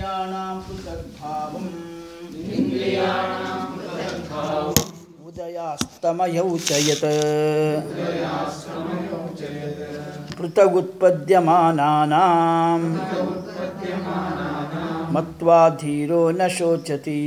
ಇಂದ್ರಿಯಾಣಾಂ ಪೃಥಗ್ಭಾವಂ ಉದಯಾಸ್ತಮಯೌ ಚ ಯತ್ ಪೃಥಗುತ್ಪದ್ಯಮಾನಾನಾಂ ಮತ್ವಾ ಧೀರೋ ನ ಶೋಚತಿ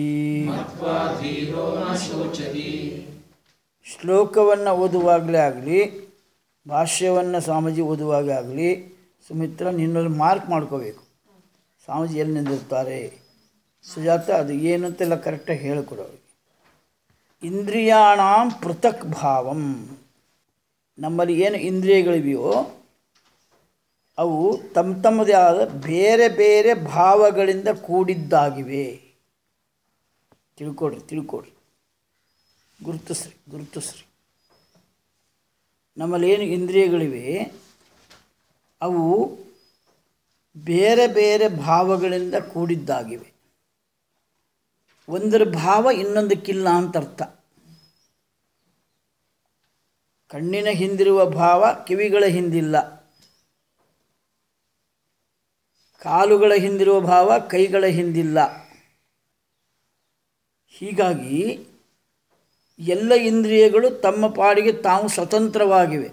ಶ್ಲೋಕವನ್ನು ಓದುವಾಗಲೇ ಆಗಲಿ ಭಾಷ್ಯವನ್ನು ಸ್ವಾಮೀಜಿ ಓದುವಾಗ ಆಗಲಿ ಸುಮಿತ್ರ ನಿನ್ನಲ್ಲಿ ಮಾರ್ಕ್ ಮಾಡ್ಕೋಬೇಕು ಸ್ವಾಮೀಜಿ ಎಲ್ಲಿ ನಿಂದಿರ್ತಾರೆ ಸುಜಾತ ಅದು ಏನು ಅಂತೆಲ್ಲ ಕರೆಕ್ಟಾಗಿ ಹೇಳಿಕೊಡು ಅವ್ರಿಗೆ ಇಂದ್ರಿಯಾಣಾಂ ಪೃಥಕ್ ಭಾವಂ ನಮ್ಮಲ್ಲಿ ಏನು ಇಂದ್ರಿಯಗಳಿವೆಯೋ ಅವು ತಮ್ಮ ತಮ್ಮದೇ ಆದ ಬೇರೆ ಬೇರೆ ಭಾವಗಳಿಂದ ಕೂಡಿದ್ದಾಗಿವೆ ತಿಳ್ಕೊಡ್ರಿ ತಿಳ್ಕೊಡ್ರಿ ಗುರುತಿಸ್ರಿ ಗುರುತಿಸ್ರಿ ನಮ್ಮಲ್ಲಿ ಏನು ಇಂದ್ರಿಯಗಳಿವೆ ಅವು ಬೇರೆ ಬೇರೆ ಭಾವಗಳಿಂದ ಕೂಡಿದ್ದಾಗಿವೆ ಒಂದರ ಭಾವ ಇನ್ನೊಂದಕ್ಕಿಲ್ಲ ಅಂತ ಅರ್ಥ ಕಣ್ಣಿನ ಹಿಂದಿರುವ ಭಾವ ಕಿವಿಗಳ ಹಿಂದಿಲ್ಲ ಕಾಲುಗಳ ಹಿಂದಿರುವ ಭಾವ ಕೈಗಳ ಹಿಂದಿಲ್ಲ ಹೀಗಾಗಿ ಎಲ್ಲ ಇಂದ್ರಿಯಗಳು ತಮ್ಮ ಪಾಡಿಗೆ ತಾವು ಸ್ವತಂತ್ರವಾಗಿವೆ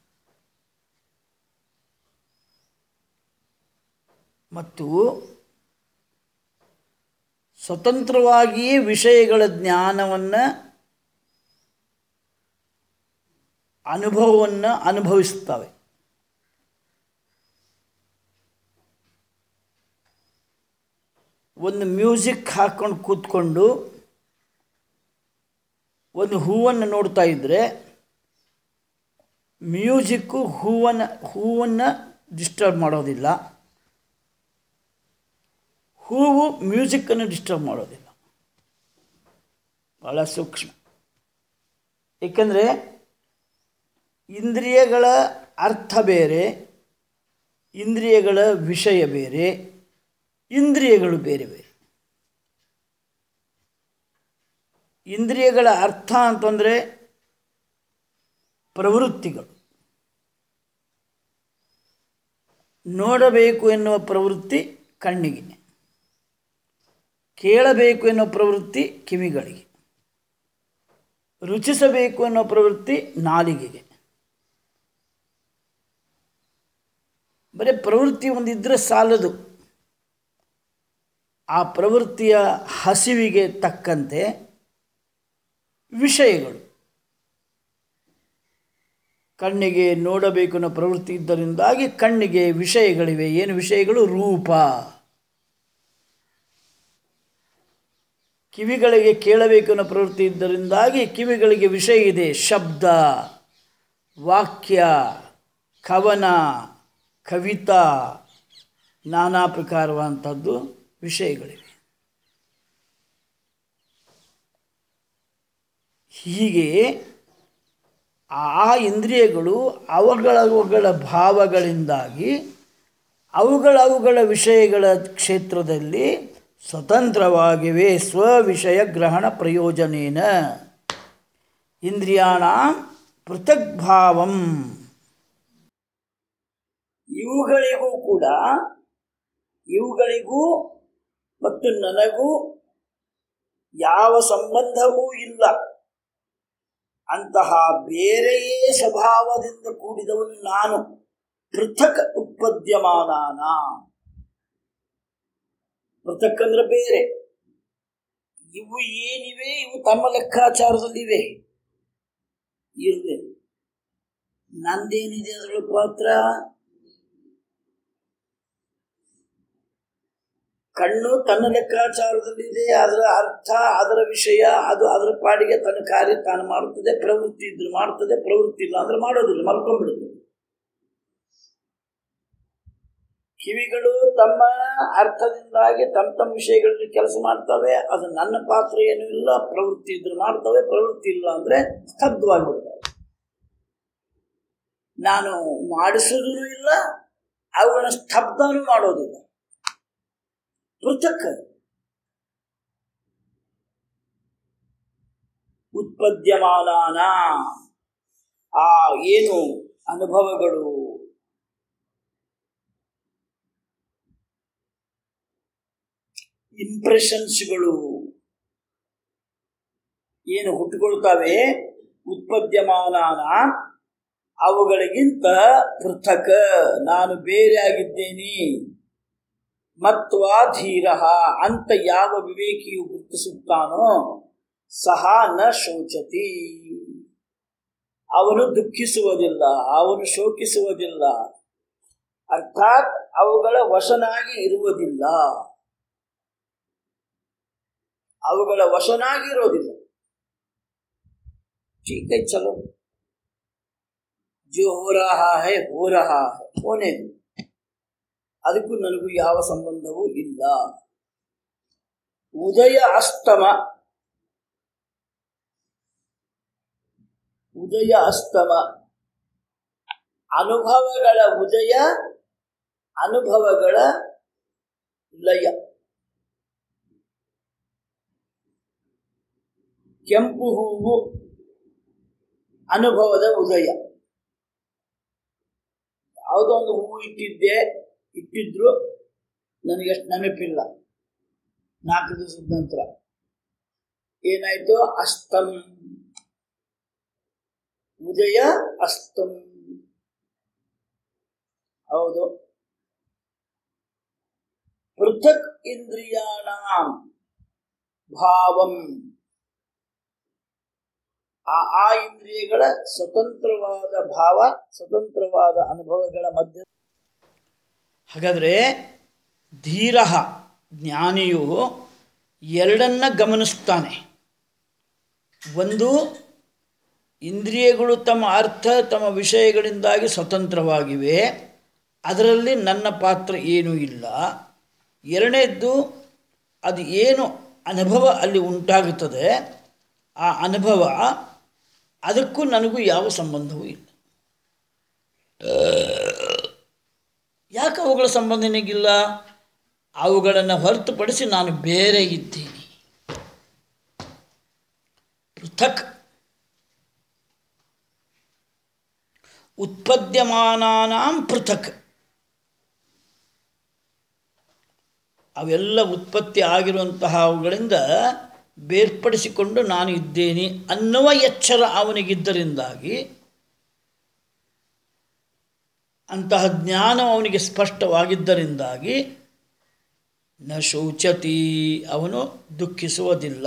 ಮತ್ತು ಸ್ವತಂತ್ರವಾಗಿಯೇ ವಿಷಯಗಳ ಜ್ಞಾನವನ್ನು ಅನುಭವವನ್ನು ಅನುಭವಿಸ್ತವೆ ಒಂದು ಮ್ಯೂಸಿಕ್ ಹಾಕ್ಕೊಂಡು ಕೂತ್ಕೊಂಡು ಒಂದು ಹೂವನ್ನು ನೋಡ್ತಾ ಇದ್ದರೆ ಮ್ಯೂಸಿಕ್ಕು ಹೂವನ್ನು ಹೂವನ್ನು ಡಿಸ್ಟರ್ಬ್ ಮಾಡೋದಿಲ್ಲ ಹೂವು ಮ್ಯೂಸಿಕ್ಕನ್ನು ಡಿಸ್ಟರ್ಬ್ ಮಾಡೋದಿಲ್ಲ ಭಾಳ ಸೂಕ್ಷ್ಮ ಏಕೆಂದರೆ ಇಂದ್ರಿಯಗಳ ಅರ್ಥ ಬೇರೆ ಇಂದ್ರಿಯಗಳ ವಿಷಯ ಬೇರೆ ಇಂದ್ರಿಯಗಳು ಬೇರೆ ಬೇರೆ ಇಂದ್ರಿಯಗಳ ಅರ್ಥ ಅಂತಂದರೆ ಪ್ರವೃತ್ತಿಗಳು ನೋಡಬೇಕು ಎನ್ನುವ ಪ್ರವೃತ್ತಿ ಕಣ್ಣಿಗೆ ಕೇಳಬೇಕು ಎನ್ನುವ ಪ್ರವೃತ್ತಿ ಕಿವಿಗಳಿಗೆ ರುಚಿಸಬೇಕು ಎನ್ನುವ ಪ್ರವೃತ್ತಿ ನಾಲಿಗೆಗೆ ಬರೀ ಪ್ರವೃತ್ತಿ ಒಂದಿದ್ದರೆ ಸಾಲದು ಆ ಪ್ರವೃತ್ತಿಯ ಹಸಿವಿಗೆ ತಕ್ಕಂತೆ ವಿಷಯಗಳು ಕಣ್ಣಿಗೆ ನೋಡಬೇಕು ಅನ್ನೋ ಪ್ರವೃತ್ತಿ ಇದ್ದರಿಂದಾಗಿ ಕಣ್ಣಿಗೆ ವಿಷಯಗಳಿವೆ ಏನು ವಿಷಯಗಳು ರೂಪ ಕಿವಿಗಳಿಗೆ ಕೇಳಬೇಕು ಅನ್ನೋ ಪ್ರವೃತ್ತಿ ಇದ್ದರಿಂದಾಗಿ ಕಿವಿಗಳಿಗೆ ವಿಷಯ ಇದೆ ಶಬ್ದ ವಾಕ್ಯ ಕವನ ಕವಿತಾ ನಾನಾ ಪ್ರಕಾರವಾದಂಥದ್ದು ವಿಷಯಗಳಿವೆ ಹೀಗೆ ಆ ಇಂದ್ರಿಯಗಳು ಅವುಗಳವುಗಳ ಭಾವಗಳಿಂದಾಗಿ ಅವುಗಳ ಅವುಗಳ ವಿಷಯಗಳ ಕ್ಷೇತ್ರದಲ್ಲಿ ಸ್ವತಂತ್ರವಾಗಿವೆ ಸ್ವವಿಷಯ ಗ್ರಹಣ ಪ್ರಯೋಜನೇನ ಇಂದ್ರಿಯಾಣ ಪೃಥಗ್ಭಾವಂ ಇವುಗಳಿಗೂ ಕೂಡ ಇವುಗಳಿಗೂ ಮತ್ತು ನನಗೂ ಯಾವ ಸಂಬಂಧವೂ ಇಲ್ಲ ಅಂತಹ ಬೇರೆಯೇ ಸ್ವಭಾವದಿಂದ ಕೂಡಿದವನು ನಾನು ಪೃಥಕ್ ಉತ್ಪದ್ಯಮಾನಾನ ಪೃಥಕ್ ಅಂದ್ರೆ ಬೇರೆ ಇವು ಏನಿವೆ ಇವು ತಮ್ಮ ಲೆಕ್ಕಾಚಾರದಲ್ಲಿವೆ ಇರಲಿ ನಂದೇನಿದೆ ಅದರ ಪಾತ್ರ ಕಣ್ಣು ತನ್ನ ಲೆಕ್ಕಾಚಾರದಲ್ಲಿದೆ ಅದರ ಅರ್ಥ ಅದರ ವಿಷಯ ಅದು ಅದರ ಪಾಡಿಗೆ ತನ್ನ ಕಾರ್ಯ ತಾನು ಮಾಡುತ್ತದೆ ಪ್ರವೃತ್ತಿ ಇದ್ರೆ ಮಾಡ್ತದೆ ಪ್ರವೃತ್ತಿ ಇಲ್ಲ ಅಂದ್ರೆ ಮಾಡೋದಿಲ್ಲ ಮಲ್ಕೊಂಡ್ಬಿಡುತ್ತದೆ ಕಿವಿಗಳು ತಮ್ಮ ಅರ್ಥದಿಂದಾಗಿ ತಮ್ಮ ತಮ್ಮ ವಿಷಯಗಳಲ್ಲಿ ಕೆಲಸ ಮಾಡ್ತವೆ ಅದು ನನ್ನ ಪಾತ್ರ ಏನೂ ಇಲ್ಲ ಪ್ರವೃತ್ತಿ ಇದ್ರೆ ಮಾಡ್ತವೆ ಪ್ರವೃತ್ತಿ ಇಲ್ಲ ಅಂದ್ರೆ ಸ್ತಬ್ಧವಾಗಿಬಿಡ್ತವೆ ನಾನು ಮಾಡಿಸೋದೂ ಇಲ್ಲ ಅವುಗಳ ಸ್ತಬ್ಧನೂ ಮಾಡೋದಿಲ್ಲ ಪೃಥಕ್ ಉತ್ಪದ್ಯಮಾನಾನ ಆ ಏನು ಅನುಭವಗಳು ಇಂಪ್ರೆಷನ್ಸ್ಗಳು ಏನು ಹುಟ್ಟುಕೊಳ್ತವೆ ಉತ್ಪದ್ಯಮಾನಾನ ಅವುಗಳಿಗಿಂತ ಪೃಥಕ್ ನಾನು ಬೇರೆ ಆಗಿದ್ದೇನೆ ಮತ್ವಾ ಧೀರ ಅಂತ ಯಾವ ವಿವೇಕಿಯು ಗುರುತಿಸುತ್ತಾನೋ ಸಹ ನ ಶೋಚತಿ ಅವನು ದುಃಖಿಸುವುದಿಲ್ಲ ಅವನು ಶೋಕಿಸುವುದಿಲ್ಲ ಅರ್ಥಾತ್ ಅವುಗಳ ವಶನಾಗಿ ಇರುವುದಿಲ್ಲ ಅವುಗಳ ವಶನಾಗಿ ಇರೋದಿಲ್ಲ ठीक है चलो जो हो रहा है हो रहा है ಹೋನೆ ಅದಕ್ಕೂ ನನಗೂ ಯಾವ ಸಂಬಂಧವೂ ಇಲ್ಲ ಉದಯ ಅಸ್ತಮ ಉದಯ ಅಸ್ತಮ ಅನುಭವಗಳ ಉದಯ ಅನುಭವಗಳ ಲಯ ಕೆಂಪು ಹೂವು ಅನುಭವದ ಉದಯ ಯಾವುದೋ ಒಂದು ಹೂವು ಇಟ್ಟಿದ್ದೆ ಇಟ್ಟಿದ್ರು ನನಗಷ್ಟು ನೆನಪಿಲ್ಲ ನಾಲ್ಕು ದಿವಸದ ನಂತರ ಏನಾಯ್ತು ಅಸ್ತಂ ಉದಯ ಅಸ್ತಂ ಹೌದು ಪೃಥಕ್ ಇಂದ್ರಿಯಾಣ ಭಾವಂ ಆ ಆ ಇಂದ್ರಿಯಗಳ ಸ್ವತಂತ್ರವಾದ ಭಾವ ಸ್ವತಂತ್ರವಾದ ಅನುಭವಗಳ ಮಧ್ಯ ಹಾಗಾದರೆ ಧೀರ ಜ್ಞಾನಿಯು ಎರಡನ್ನ ಗಮನಿಸ್ತಾನೆ ಒಂದು ಇಂದ್ರಿಯಗಳು ತಮ್ಮ ಅರ್ಥ ತಮ್ಮ ವಿಷಯಗಳಿಂದಾಗಿ ಸ್ವತಂತ್ರವಾಗಿವೆ ಅದರಲ್ಲಿ ನನ್ನ ಪಾತ್ರ ಏನೂ ಇಲ್ಲ ಎರಡನೇದ್ದು ಅದು ಏನು ಅನುಭವ ಅಲ್ಲಿ ಉಂಟಾಗುತ್ತದೆ ಆ ಅನುಭವ ಅದಕ್ಕೂ ನನಗೂ ಯಾವ ಸಂಬಂಧವೂ ಇಲ್ಲ ಯಾಕೆ ಅವುಗಳ ಸಂಬಂಧ ನನಗಿಲ್ಲ ಅವುಗಳನ್ನು ಹೊರತುಪಡಿಸಿ ನಾನು ಬೇರೆ ಇದ್ದೀನಿ ಪೃಥಕ್ ಉತ್ಪದ್ಯಮಾನಾನಾಂ ಪೃಥಕ್ ಅವೆಲ್ಲ ಉತ್ಪತ್ತಿ ಆಗಿರುವಂತಹ ಅವುಗಳಿಂದ ಬೇರ್ಪಡಿಸಿಕೊಂಡು ನಾನು ಇದ್ದೇನೆ ಅನ್ನುವ ಎಚ್ಚರ ಅವನಿಗಿದ್ದರಿಂದಾಗಿ ಅಂತಹ ಜ್ಞಾನ ಅವನಿಗೆ ಸ್ಪಷ್ಟವಾಗಿದ್ದರಿಂದಾಗಿ ನ ಶೋಚತಿ ಅವನು ದುಃಖಿಸುವುದಿಲ್ಲ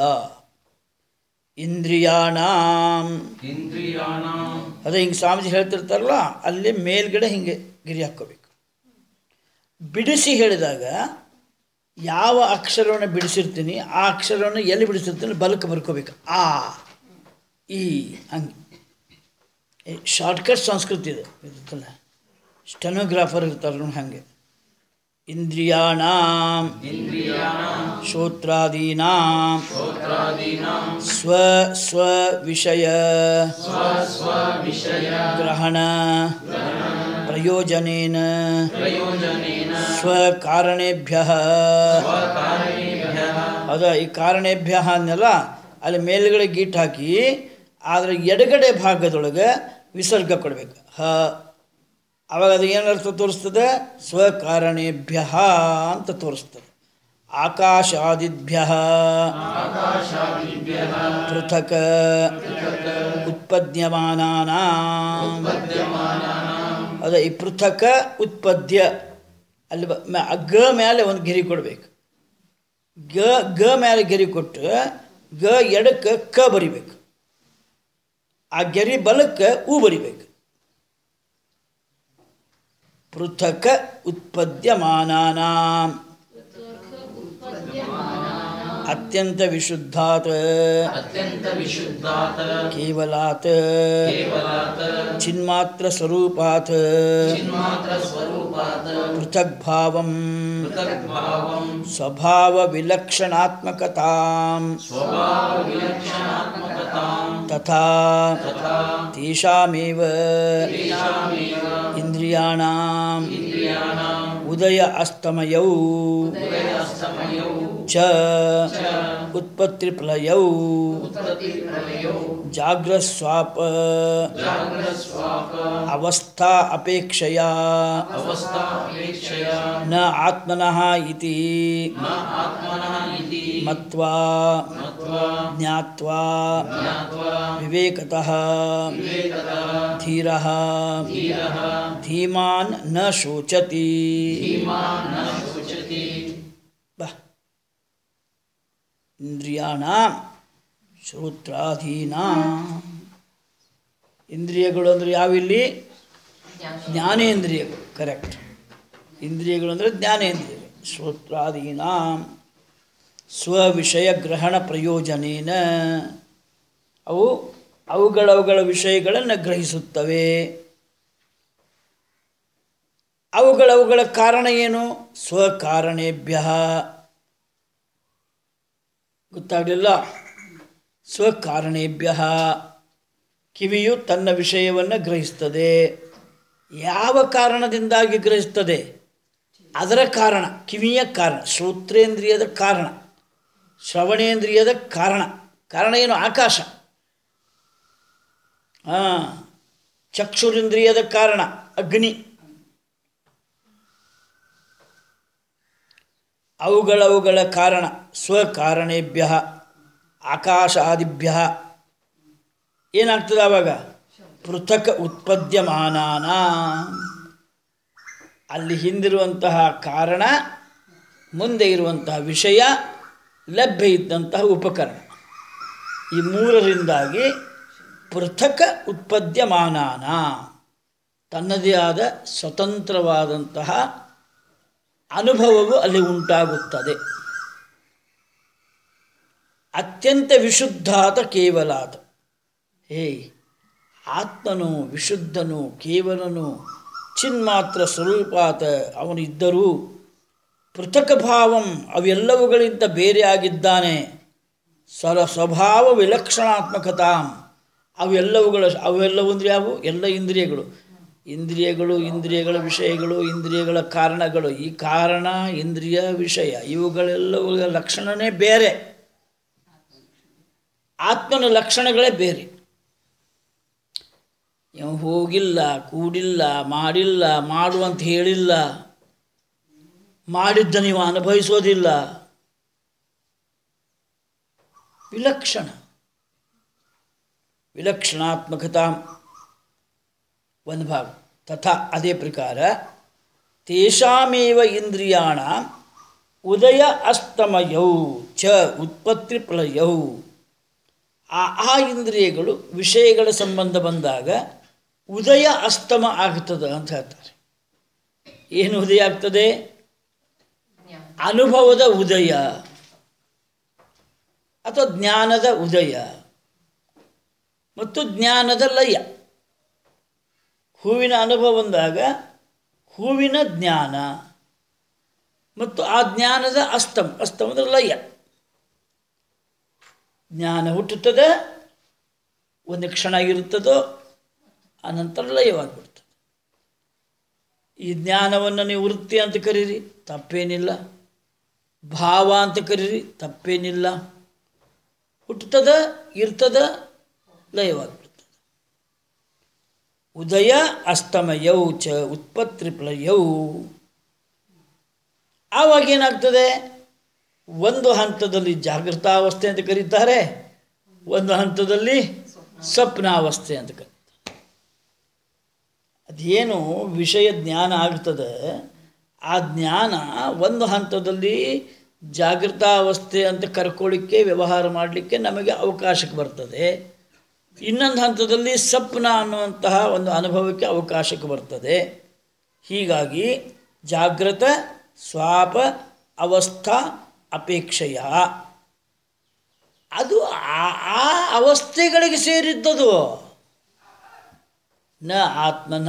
ಇಂದ್ರಿಯಾಣಾಂ ಇಂದ್ರಿಯಾಣಾಂ ಅದೇ ಹಿಂಗೆ ಸ್ವಾಮೀಜಿ ಹೇಳ್ತಿರ್ತಾರಲ್ಲ ಅಲ್ಲಿ ಮೇಲ್ಗಡೆ ಹಿಂಗೆ ಗಿರಿ ಹಾಕ್ಕೋಬೇಕು ಬಿಡಿಸಿ ಹೇಳಿದಾಗ ಯಾವ ಅಕ್ಷರವನ್ನು ಬಿಡಿಸಿರ್ತೀನಿ ಆ ಅಕ್ಷರವನ್ನು ಎಲ್ಲಿ ಬಿಡಿಸಿರ್ತೀನಿ ಬಲಕ್ಕೆ ಬರ್ಕೋಬೇಕು ಆ ಈ ಹಂಗೆ ಶಾರ್ಟ್ಕಟ್ ಸಂಸ್ಕೃತಿ ಇದು ಇರುತ್ತಲ್ಲ ಸ್ಟೆನೋಗ್ರಾಫರ್ ಇರ್ತಾರೆ ನೋಡಿ ಹಾಗೆ ಇಂದ್ರಿಯಾಣಾಂ ಇಂದ್ರಿಯಾಣಾಂ ಶ್ರೋತ್ರಾದೀನಾಂ ಶ್ರೋತ್ರಾದೀನಾಂ ಸ್ವ ಸ್ವ ವಿಷಯ ಸ್ವ ಸ್ವ ವಿಷಯ ಗ್ರಹಣ ಪ್ರಯೋಜನೇನ ಪ್ರಯೋಜನೇನ ಸ್ವಕಾರಣೇಭ್ಯ ಸ್ವಕಾರಣೇಭ್ಯಃ ಅದ ಈ ಕಾರಣೇಭ್ಯ ಅನ್ನೆಲ್ಲ ಅಲ್ಲಿ ಮೇಲ್ಗಡೆ ಗೀಟ್ ಹಾಕಿ ಅದರ ಎಡಗಡೆ ಭಾಗದೊಳಗೆ ವಿಸರ್ಗ ಕೊಡಬೇಕು ಹ ಅವಾಗ ಅದು ಏನರ್ಥ ತೋರಿಸ್ತದೆ ಸ್ವಕಾರಣೇಭ್ಯ ಅಂತ ತೋರಿಸ್ತದೆ ಆಕಾಶಾದಿಭ್ಯ ಆಕಾಶಾದಿಭ್ಯಃ ಪೃಥಕ್ ಉತ್ಪದ್ಯಮಾನಾನಾಂ ಪದ್ಯಮಾನಾನಾಂ ಅದ ಈ ಪೃಥಕ ಉತ್ಪದ್ಯ ಅಲ್ಲಿ ಬ- ಮ- ಆ ಗ ಮೇಲೆ ಒಂದು ಗಿರಿ ಕೊಡಬೇಕು ಗ ಗ ಮೇಲೆ ಗೆರಿ ಕೊಟ್ಟು ಗ ಎಡಕ್ಕೆ ಕ ಬರಿಬೇಕು ಆ ಗೆರಿ ಬಲಕ್ಕೆ ಉ ಬರಿಬೇಕು ಪೃಥಕ ಉತ್ಪದ್ಯಮಾನಾನಾಂ ಅತ್ಯಂತ ವಿಶುದ್ಧಾತ್ ಅತ್ಯಂತ ವಿಶುದ್ಧಾತ್ ಕೇವಲಾತ್ ಕೇವಲಾತ್ ಚಿನ್ಮಾತ್ರ ಸ್ವರೂಪಾತ್ ಚಿನ್ಮಾತ್ರ ಸ್ವರೂಪಾತ್ ಪೃಥಕ್ ಭಾವಂ ಪೃಥಕ್ ಭಾವಂ ಸ್ವಭಾವ ವಿಲಕ್ಷಣಾತ್ಮಕತಾಂ ಸ್ವಭಾವ ವಿಲಕ್ಷಣಾತ್ಮಕತಾಂ ತಥಾ ತಥಾ ತೇಷಾಮೇವ ತೇಷಾಮೇವ ಇಂದ್ರಿಯಾಣಾಂ ಇಂದ್ರಿಯಾಣಾಂ ಉದಯ ಅಸ್ತಮಯೌ ಉದಯಾಸ್ತಮಯೌ ಚ ಚ ಉತ್ಪತ್ತಿ ಪ್ರಲಯೌ ಜಾಗ್ರಸ್ವಾಪ ಅವಸ್ಥಾ ಅಪೇಕ್ಷೆಯ अवस्था अपेक्षया ನ ಆತ್ಮನಃ ಇತಿ न आत्मनः इति ಮತ್ವಾ मत्वा ಜ್ಞಾತ್ವಾ ज्ञात्वा ವಿವೇಕತಃ विवेकतः ಧೀರಃ धीरः ಧೀಮಾನ್ ನ ಶೋಚತಿ धीमान् न शोचति ಬಾ ಇಂದ್ರಿಯಾಣ ಶ್ರೋತ್ರಾಧೀನ ಇಂದ್ರಿಯಗಳು ಅಂದರೆ ಯಾವಿಲ್ಲಿ ಜ್ಞಾನೇಂದ್ರಿಯಗಳು ಕರೆಕ್ಟ್ ಇಂದ್ರಿಯಗಳು ಅಂದರೆ ಜ್ಞಾನೇಂದ್ರಿಯಗಳು ಶ್ರೋತ್ರಾಧೀನ ಸ್ವವಿಷಯ ಗ್ರಹಣ ಪ್ರಯೋಜನೇನ ಅವು ಅವುಗಳವುಗಳ ವಿಷಯಗಳನ್ನು ಗ್ರಹಿಸುತ್ತವೆ ಅವುಗಳವುಗಳ ಕಾರಣ ಏನು ಸ್ವಕಾರಣೇಭ್ಯ ಗೊತ್ತಾಗಲಿಲ್ಲ ಸ್ವಕಾರಣೇಭ್ಯ ಕಿವಿಯು ತನ್ನ ವಿಷಯವನ್ನು ಗ್ರಹಿಸ್ತದೆ ಯಾವ ಕಾರಣದಿಂದಾಗಿ ಗ್ರಹಿಸ್ತದೆ ಅದರ ಕಾರಣ ಕಿವಿಯ ಕಾರಣ ಶ್ರೋತ್ರೇಂದ್ರಿಯದ ಕಾರಣ ಶ್ರವಣೇಂದ್ರಿಯದ ಕಾರಣ ಕಾರಣ ಏನು ಆಕಾಶ ಹಾಂ ಚಕ್ಷುರಿಂದ್ರಿಯದ ಕಾರಣ ಅಗ್ನಿ ಅವುಗಳವುಗಳ ಕಾರಣ ಸ್ವಕಾರಣೇಭ್ಯ ಆಕಾಶಾದಿಭ್ಯ ಏನಾಗ್ತದೆ ಆವಾಗ ಪೃಥಕ್ ಉತ್ಪದ್ಯಮಾನಾನ ಅಲ್ಲಿ ಹಿಂದಿರುವಂತಹ ಕಾರಣ ಮುಂದೆ ಇರುವಂತಹ ವಿಷಯ ಲಭ್ಯ ಇದ್ದಂತಹ ಉಪಕರಣ ಈ ಮೂರರಿಂದಾಗಿ ಪೃಥಕ್ ಉತ್ಪದ್ಯಮಾನಾನ ತನ್ನದೇ ಆದ ಸ್ವತಂತ್ರವಾದಂತಹ ಅನುಭವವು ಅಲ್ಲಿ ಉಂಟಾಗುತ್ತದೆ ಅತ್ಯಂತ ವಿಶುದ್ಧಾತ ಕೇವಲಾತ ಹೇ ಆತ್ಮನು ವಿಶುದ್ಧನು ಕೇವಲನು ಚಿನ್ಮಾತ್ರ ಸ್ವರೂಪಾತ ಅವನು ಇದ್ದರೂ ಪೃಥಕ್ ಭಾವಂ ಅವೆಲ್ಲವುಗಳಿಂದ ಬೇರೆಯಾಗಿದ್ದಾನೆ ಸ್ವರ ಸ್ವಭಾವ ವಿಲಕ್ಷಣಾತ್ಮಕತಾಂ ಅವೆಲ್ಲವುಗಳ ಅವೆಲ್ಲವು ಅಂದರೆ ಯಾವುವು ಎಲ್ಲ ಇಂದ್ರಿಯಗಳು ಇಂದ್ರಿಯಗಳು ಇಂದ್ರಿಯಗಳ ವಿಷಯಗಳು ಇಂದ್ರಿಯಗಳ ಕಾರಣಗಳು ಈ ಕಾರಣ ಇಂದ್ರಿಯ ವಿಷಯ ಇವುಗಳೆಲ್ಲವುಗಳ ಲಕ್ಷಣನೇ ಬೇರೆ ಆತ್ಮನ ಲಕ್ಷಣಗಳೇ ಬೇರೆ ಇವ ಹೋಗಿಲ್ಲ ಕೂಡಿಲ್ಲ ಮಾಡಿಲ್ಲ ಮಾಡು ಅಂತ ಹೇಳಿಲ್ಲ ಮಾಡಿದ್ದ ನೀವು ಅನುಭವಿಸೋದಿಲ್ಲ ವಿಲಕ್ಷಣ ವಿಲಕ್ಷಣಾತ್ಮಕತಾ ಒಂದು ಭಾಗ ತಥಾ ಅದೇ ಪ್ರಕಾರ ತೇಷಾಮೇವ ಇಂದ್ರಿಯಾಣ ಉದಯ ಅಸ್ತಮಯೌ ಚ ಉತ್ಪತ್ತಿ ಪ್ರಳಯೌ ಆ ಆ ಇಂದ್ರಿಯಗಳು ವಿಷಯಗಳ ಸಂಬಂಧ ಬಂದಾಗ ಉದಯ ಅಸ್ತಮ ಆಗ್ತದೆ ಅಂತ ಹೇಳ್ತಾರೆ ಏನು ಉದಯ ಆಗ್ತದೆ ಅನುಭವದ ಉದಯ ಅಥವಾ ಜ್ಞಾನದ ಉದಯ ಮತ್ತು ಜ್ಞಾನದ ಲಯ ಹೂವಿನ ಅನುಭವ ಬಂದಾಗ ಹೂವಿನ ಜ್ಞಾನ ಮತ್ತು ಆ ಜ್ಞಾನದ ಅಸ್ತಮ ಅಸ್ತಮದ ಲಯ ಜ್ಞಾನ ಹುಟ್ಟುತ್ತದೆ ಒಂದು ಕ್ಷಣ ಇರುತ್ತದೋ ಅನಂತರ ಲಯವಾಗಿಬಿಡ್ತದೆ ಈ ಜ್ಞಾನವನ್ನು ನೀವು ವೃತ್ತಿ ಅಂತ ಕರೀರಿ ತಪ್ಪೇನಿಲ್ಲ ಭಾವ ಅಂತ ಕರೀರಿ ತಪ್ಪೇನಿಲ್ಲ ಹುಟ್ಟುತ್ತದ ಇರ್ತದ ಲಯವಾಗಿಬಿಡ್ತದೆ ಉದಯ ಅಸ್ತಮಯೌ ಚ ಉತ್ಪತ್ತಿ ಪ್ರಳಯೌ ಆವಾಗ ಏನಾಗ್ತದೆ ಒಂದು ಹಂತದಲ್ಲಿ ಜಾಗೃತಾವಸ್ಥೆ ಅಂತ ಕರೀತಾರೆ ಒಂದು ಹಂತದಲ್ಲಿ ಸ್ವಪ್ನಾವಸ್ಥೆ ಅಂತ ಕರೀತಾರೆ ಅದೇನು ವಿಷಯ ಜ್ಞಾನ ಆಗ್ತದೆ ಆ ಜ್ಞಾನ ಒಂದು ಹಂತದಲ್ಲಿ ಜಾಗೃತಾವಸ್ಥೆ ಅಂತ ಕರ್ಕೊಳ್ಳಿಕ್ಕೆ ವ್ಯವಹಾರ ಮಾಡಲಿಕ್ಕೆ ನಮಗೆ ಅವಕಾಶಕ್ಕೆ ಬರ್ತದೆ ಇನ್ನೊಂದು ಹಂತದಲ್ಲಿ ಸ್ವಪ್ನ ಅನ್ನುವಂತಹ ಒಂದು ಅನುಭವಕ್ಕೆ ಅವಕಾಶಕ್ಕೆ ಬರ್ತದೆ ಹೀಗಾಗಿ ಜಾಗೃತ ಸ್ವಾಪ ಅವಸ್ಥಾ ಅಪೇಕ್ಷೆಯ ಅದು ಆ ಆ ಅವಸ್ಥೆಗಳಿಗೆ ಸೇರಿದ್ದದು ನ ಆತ್ಮನ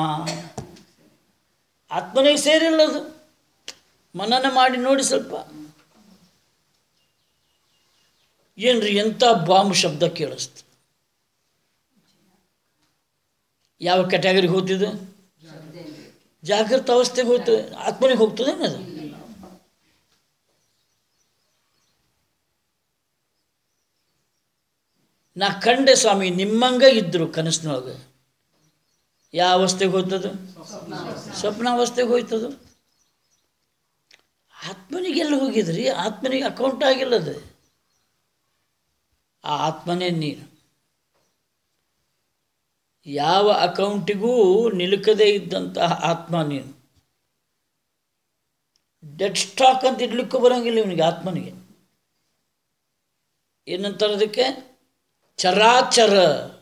ಆತ್ಮನಿಗೆ ಸೇರಿಲ್ಲದು ಮನನ ಮಾಡಿ ನೋಡಿ ಸ್ವಲ್ಪ ಏನ್ರಿ ಎಂಥ ಬಾಂಬ್ ಶಬ್ದ ಕೇಳಿಸ್ತು ಯಾವ ಕ್ಯಾಟಗರಿಗೆ ಹೋಗ್ತಿದೆ ಜಾಗೃತ ಅವಸ್ಥೆಗೆ ಹೋಗ್ತದೆ ಆತ್ಮನಿಗೆ ಹೋಗ್ತದೆ ಅದು ನಾ ಕಂಡೆ ಸ್ವಾಮಿ ನಿಮ್ಮಂಗ ಇದ್ದರು ಕನಸಿನೊಳಗೆ ಯಾವ ಅವಸ್ಥೆಗೆ ಹೋಯ್ತದು ಸ್ವಪ್ನಾವಸ್ಥೆಗೆ ಹೋಯ್ತದು ಆತ್ಮನಿಗೆ ಎಲ್ಲಿ ಹೋಗಿದ್ರಿ ಆತ್ಮನಿಗೆ ಅಕೌಂಟ್ ಆಗಿಲ್ಲ ಅದು ಆ ಆತ್ಮನೇ ನೀನು ಯಾವ ಅಕೌಂಟಿಗೂ ನಿಲುಕದೇ ಇದ್ದಂತಹ ಆತ್ಮ ನೀನು ಡೆಡ್ ಸ್ಟಾಕ್ ಅಂತ ಇಡ್ಲಿಕ್ಕೂ ಬರೋಂಗಿಲ್ಲ ಇವನಿಗೆ ಆತ್ಮನಿಗೆ ಏನಂತಾರೆ ಅದಕ್ಕೆ ಚರಾಚರ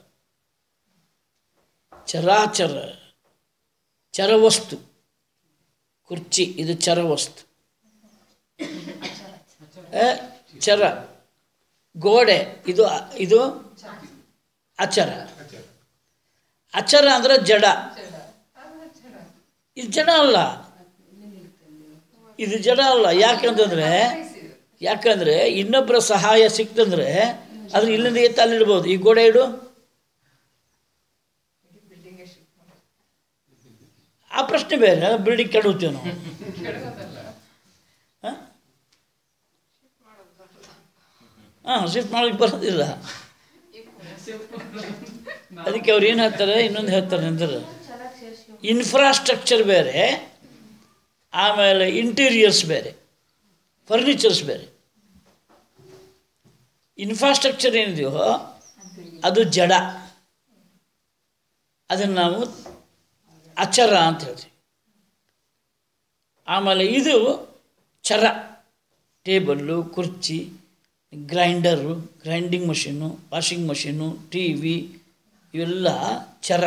ಚರಾಚರ ಚರವಸ್ತು ಕುರ್ಚಿ ಇದು ಚರವಸ್ತು ಆ, ಚರ ಗೋಡೆ ಇದು ಇದು ಅಚರ ಅಚರ ಅಂದ್ರೆ ಜಡ ಇದು ಜಡ ಅಲ್ಲ ಇದು ಜಡ ಅಲ್ಲ ಯಾಕಂತಂದ್ರೆ ಯಾಕಂದ್ರೆ ಇನ್ನೊಬ್ಬರ ಸಹಾಯ ಸಿಕ್ತಂದ್ರೆ ಅದ್ರ ಇಲ್ಲಿಂದ ಎತ್ತು ಅಲ್ಲಿಡ್ಬೋದು ಈ ಗೋಡೆ ಇಡು ಆ ಪ್ರಶ್ನೆ ಬೇರೆ ಬಿಲ್ಡಿಂಗ್ ಕೆಡುತ್ತೇವೆ ನಾವು ಹಾಂ ಶಿಫ್ಟ್ ಮಾಡೋಕ್ಕೆ ಬರೋದಿಲ್ಲ ಅದಕ್ಕೆ ಅವ್ರು ಏನು ಹೇಳ್ತಾರೆ ಇನ್ನೊಂದು ಹೇಳ್ತಾರೆ ಅಂದ್ರೆ ಇನ್ಫ್ರಾಸ್ಟ್ರಕ್ಚರ್ ಬೇರೆ ಆಮೇಲೆ ಇಂಟೀರಿಯರ್ಸ್ ಬೇರೆ ಫರ್ನಿಚರ್ಸ್ ಬೇರೆ ಇನ್ಫ್ರಾಸ್ಟ್ರಕ್ಚರ್ ಏನಿದೆಯೋ ಅದು ಜಡ ಅದನ್ನು ನಾವು ಅಚರ ಅಂತ ಹೇಳ್ತೀವಿ ಆಮೇಲೆ ಇದು ಚರ ಟೇಬಲ್ಲು ಕುರ್ಚಿ grinder grinding machine washing machine T V ಇವೆಲ್ಲ ಚರ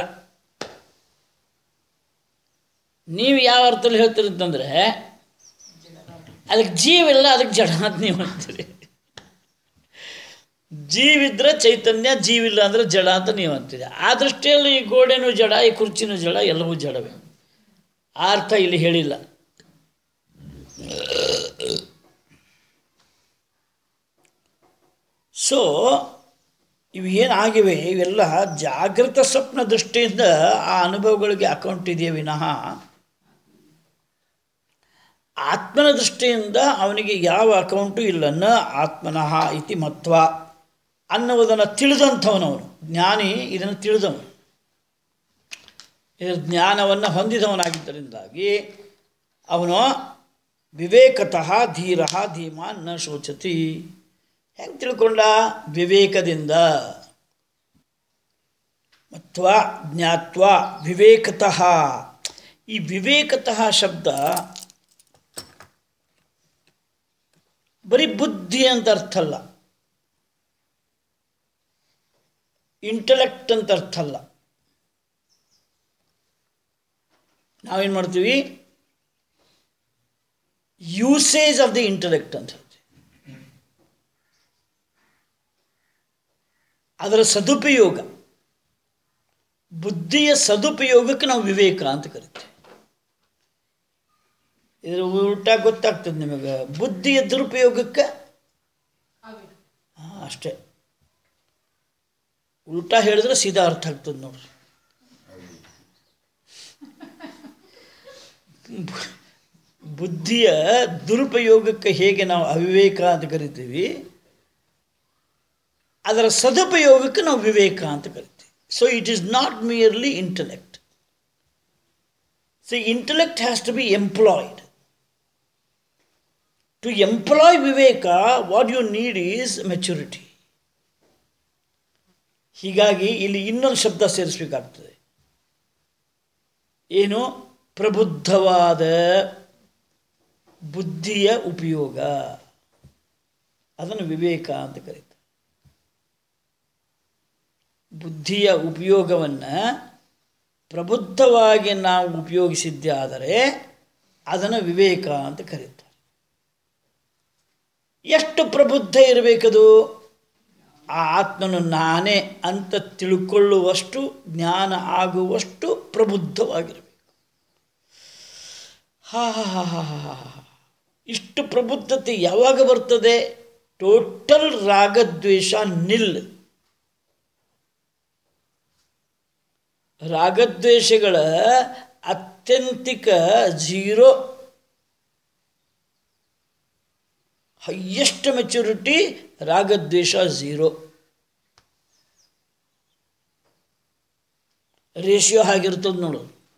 ನೀವು ಯಾವ ಅರ್ಥದಲ್ಲಿ ಹೇಳ್ತೀರಿ ಅಂತಂದರೆ ಅದಕ್ಕೆ ಜೀವಿಲ್ಲ ಅದಕ್ಕೆ ಜಡ ಅಂತ ನೀವು ಅಂತೀರಿ ಜೀವಿದ್ರೆ ಚೈತನ್ಯ ಜೀವಿಲ್ಲ ಅಂದರೆ ಜಡ ಅಂತ ನೀವು ಅಂತೀರಿ ಆ ದೃಷ್ಟಿಯಲ್ಲಿ ಈ ಗೋಡೆನೂ ಜಡ ಈ ಕುರ್ಚಿನೂ ಜಡ ಎಲ್ಲವೂ ಜಡವೇ ಆ ಅರ್ಥ ಇಲ್ಲಿ ಹೇಳಿಲ್ಲ ಸೊ ಇವು ಏನಾಗಿವೆ ಇವೆಲ್ಲ ಜಾಗೃತ ಸ್ವಪ್ನ ದೃಷ್ಟಿಯಿಂದ ಆ ಅನುಭವಗಳಿಗೆ ಅಕೌಂಟ್ ಇದೆಯೇ ವಿನಃ ಆತ್ಮನ ದೃಷ್ಟಿಯಿಂದ ಅವನಿಗೆ ಯಾವ ಅಕೌಂಟು ಇಲ್ಲ ನ ಆತ್ಮನಃ ಇತಿ ಮತ್ವ ಅನ್ನುವುದನ್ನು ತಿಳಿದಂಥವನವನು ಜ್ಞಾನಿ ಇದನ್ನು ತಿಳಿದವನು ಇದರ ಜ್ಞಾನವನ್ನು ಹೊಂದಿದವನಾಗಿದ್ದರಿಂದಾಗಿ ಅವನು ವಿವೇಕತಃ ಧೀರ ಧೀಮಾನ್ ನ ಶೋಚತಿ ಹೆಂಗೆ ತಿಳ್ಕೊಂಡ ವಿವೇಕದಿಂದ ಮತ್ವ ಜ್ಞಾತ್ವ ವಿವೇಕತಃ ಈ ವಿವೇಕತಃ ಶಬ್ದ ಬರೀ ಬುದ್ಧಿ ಅಂತ ಅರ್ಥ ಅಲ್ಲ ಇಂಟಲೆಕ್ಟ್ ಅಂತ ಅರ್ಥ ಅಲ್ಲ ನಾವೇನು ಮಾಡ್ತೀವಿ ಯೂಸೇಜ್ ಆಫ್ ದಿ ಇಂಟಲೆಕ್ಟ್ ಅಂತ ಹೇಳ್ತೀವಿ ಅದರ ಸದುಪಯೋಗ ಬುದ್ಧಿಯ ಸದುಪಯೋಗಕ್ಕೆ ನಾವು ವಿವೇಕ ಅಂತ ಕರಿತೀವಿ ಇದ್ರ ಉಲ್ಟಾ ಗೊತ್ತಾಗ್ತದೆ ನಿಮಗೆ ಬುದ್ಧಿಯ ದುರುಪಯೋಗಕ್ಕೆ ಹಾಂ ಅಷ್ಟೇ ಉಲ್ಟಾ ಹೇಳಿದ್ರೆ ಸೀದಾ ಅರ್ಥ ಆಗ್ತದೆ ನೋಡ್ರಿ ಬು- ಬುದ್ಧಿಯ ದುರುಪಯೋಗಕ್ಕೆ ಹೇಗೆ ನಾವು ಅವಿವೇಕ ಅಂತ ಕರಿತೀವಿ ಅದರ ಸದುಪಯೋಗಕ್ಕೆ ನಾವು ವಿವೇಕ ಅಂತ ಕರಿತೀವಿ so it is not merely intellect see intellect has to be employed to employ ವಿವೇಕ what you need is maturity ಹೀಗಾಗಿ ಇಲ್ಲಿ ಇನ್ನೊಂದು ಶಬ್ದ ಸೇರಿಸಬೇಕಾಗ್ತದೆ ಏನು ಪ್ರಬುದ್ಧವಾದ ಬುದ್ಧಿಯ ಉಪಯೋಗ ಅದನ್ನು ವಿವೇಕ ಅಂತ ಕರೀತಾರೆ ಬುದ್ಧಿಯ ಉಪಯೋಗವನ್ನು ಪ್ರಬುದ್ಧವಾಗಿ ನಾವು ಉಪಯೋಗಿಸಿದ್ದೇ ಆದರೆ ಅದನ್ನು ವಿವೇಕ ಅಂತ ಕರೀತಾರೆ ಎಷ್ಟು ಪ್ರಬುದ್ಧ ಇರಬೇಕದು ಆ ಆತ್ಮನು ನಾನೇ ಅಂತ ತಿಳ್ಕೊಳ್ಳುವಷ್ಟು ಜ್ಞಾನ ಆಗುವಷ್ಟು ಪ್ರಬುದ್ಧವಾಗಿರಬೇಕು ಹಾ ಹಾ ಹಾ ಹಾ ಹಾ ಹಾ ಹಾ. ಇಷ್ಟು ಪ್ರಬುದ್ಧತೆ ಯಾವಾಗ ಬರ್ತದೆ ಟೋಟಲ್ ರಾಗದ್ವೇಷ ನಿಲ್ ರಾಗದ್ವೇಷಗಳ ಅತ್ಯಂತಿಕ ಝೀರೋ ಹೈಯೆಸ್ಟ್ ಮೆಚುರಿಟಿ ರಾಗದ್ವೇಷ ಝೀರೋ ರೇಷಿಯೋ ಆಗಿರ್ತದೆ ನೋಡು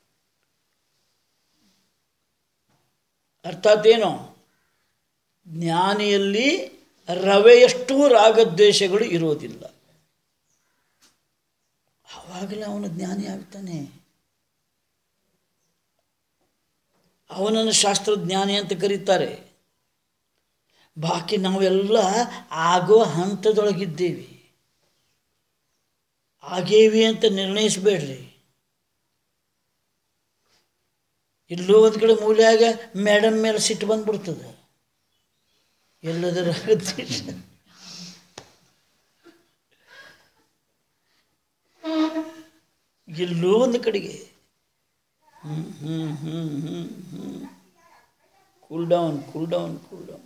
ಅರ್ಥಾತ್ ಏನು ಜ್ಞಾನಿಯಲ್ಲಿ ರವೆಯಷ್ಟು ರಾಗದ್ವೇಷಗಳು ಇರೋದಿಲ್ಲ ಆವಾಗಲೇ ಅವನು ಜ್ಞಾನಿ ಆಗ್ತಾನೆ ಅವನನ್ನು ಶಾಸ್ತ್ರಜ್ಞಾನಿ ಅಂತ ಕರೀತಾರೆ ಬಾಕಿ ನಾವೆಲ್ಲ ಆಗೋ ಹಂತದೊಳಗಿದ್ದೇವೆ ಆಗೇವಿ ಅಂತ ನಿರ್ಣಯಿಸಬೇಡ್ರಿ ಎಲ್ಲೋ ಒಂದು ಕಡೆ ಮೂಲೆಯಾಗ ಮೇಡಮ್ ಮೇಲೆ ಸಿಟ್ಟು ಬಂದ್ಬಿಡ್ತದೆ ಎಲ್ಲದರ ಎಲ್ಲೋ ಒಂದು ಕಡೆಗೆ ಹ್ಞೂ ಹ್ಞೂ ಹ್ಞೂ ಹ್ಞೂ ಹ್ಞೂ cool down cool down cool down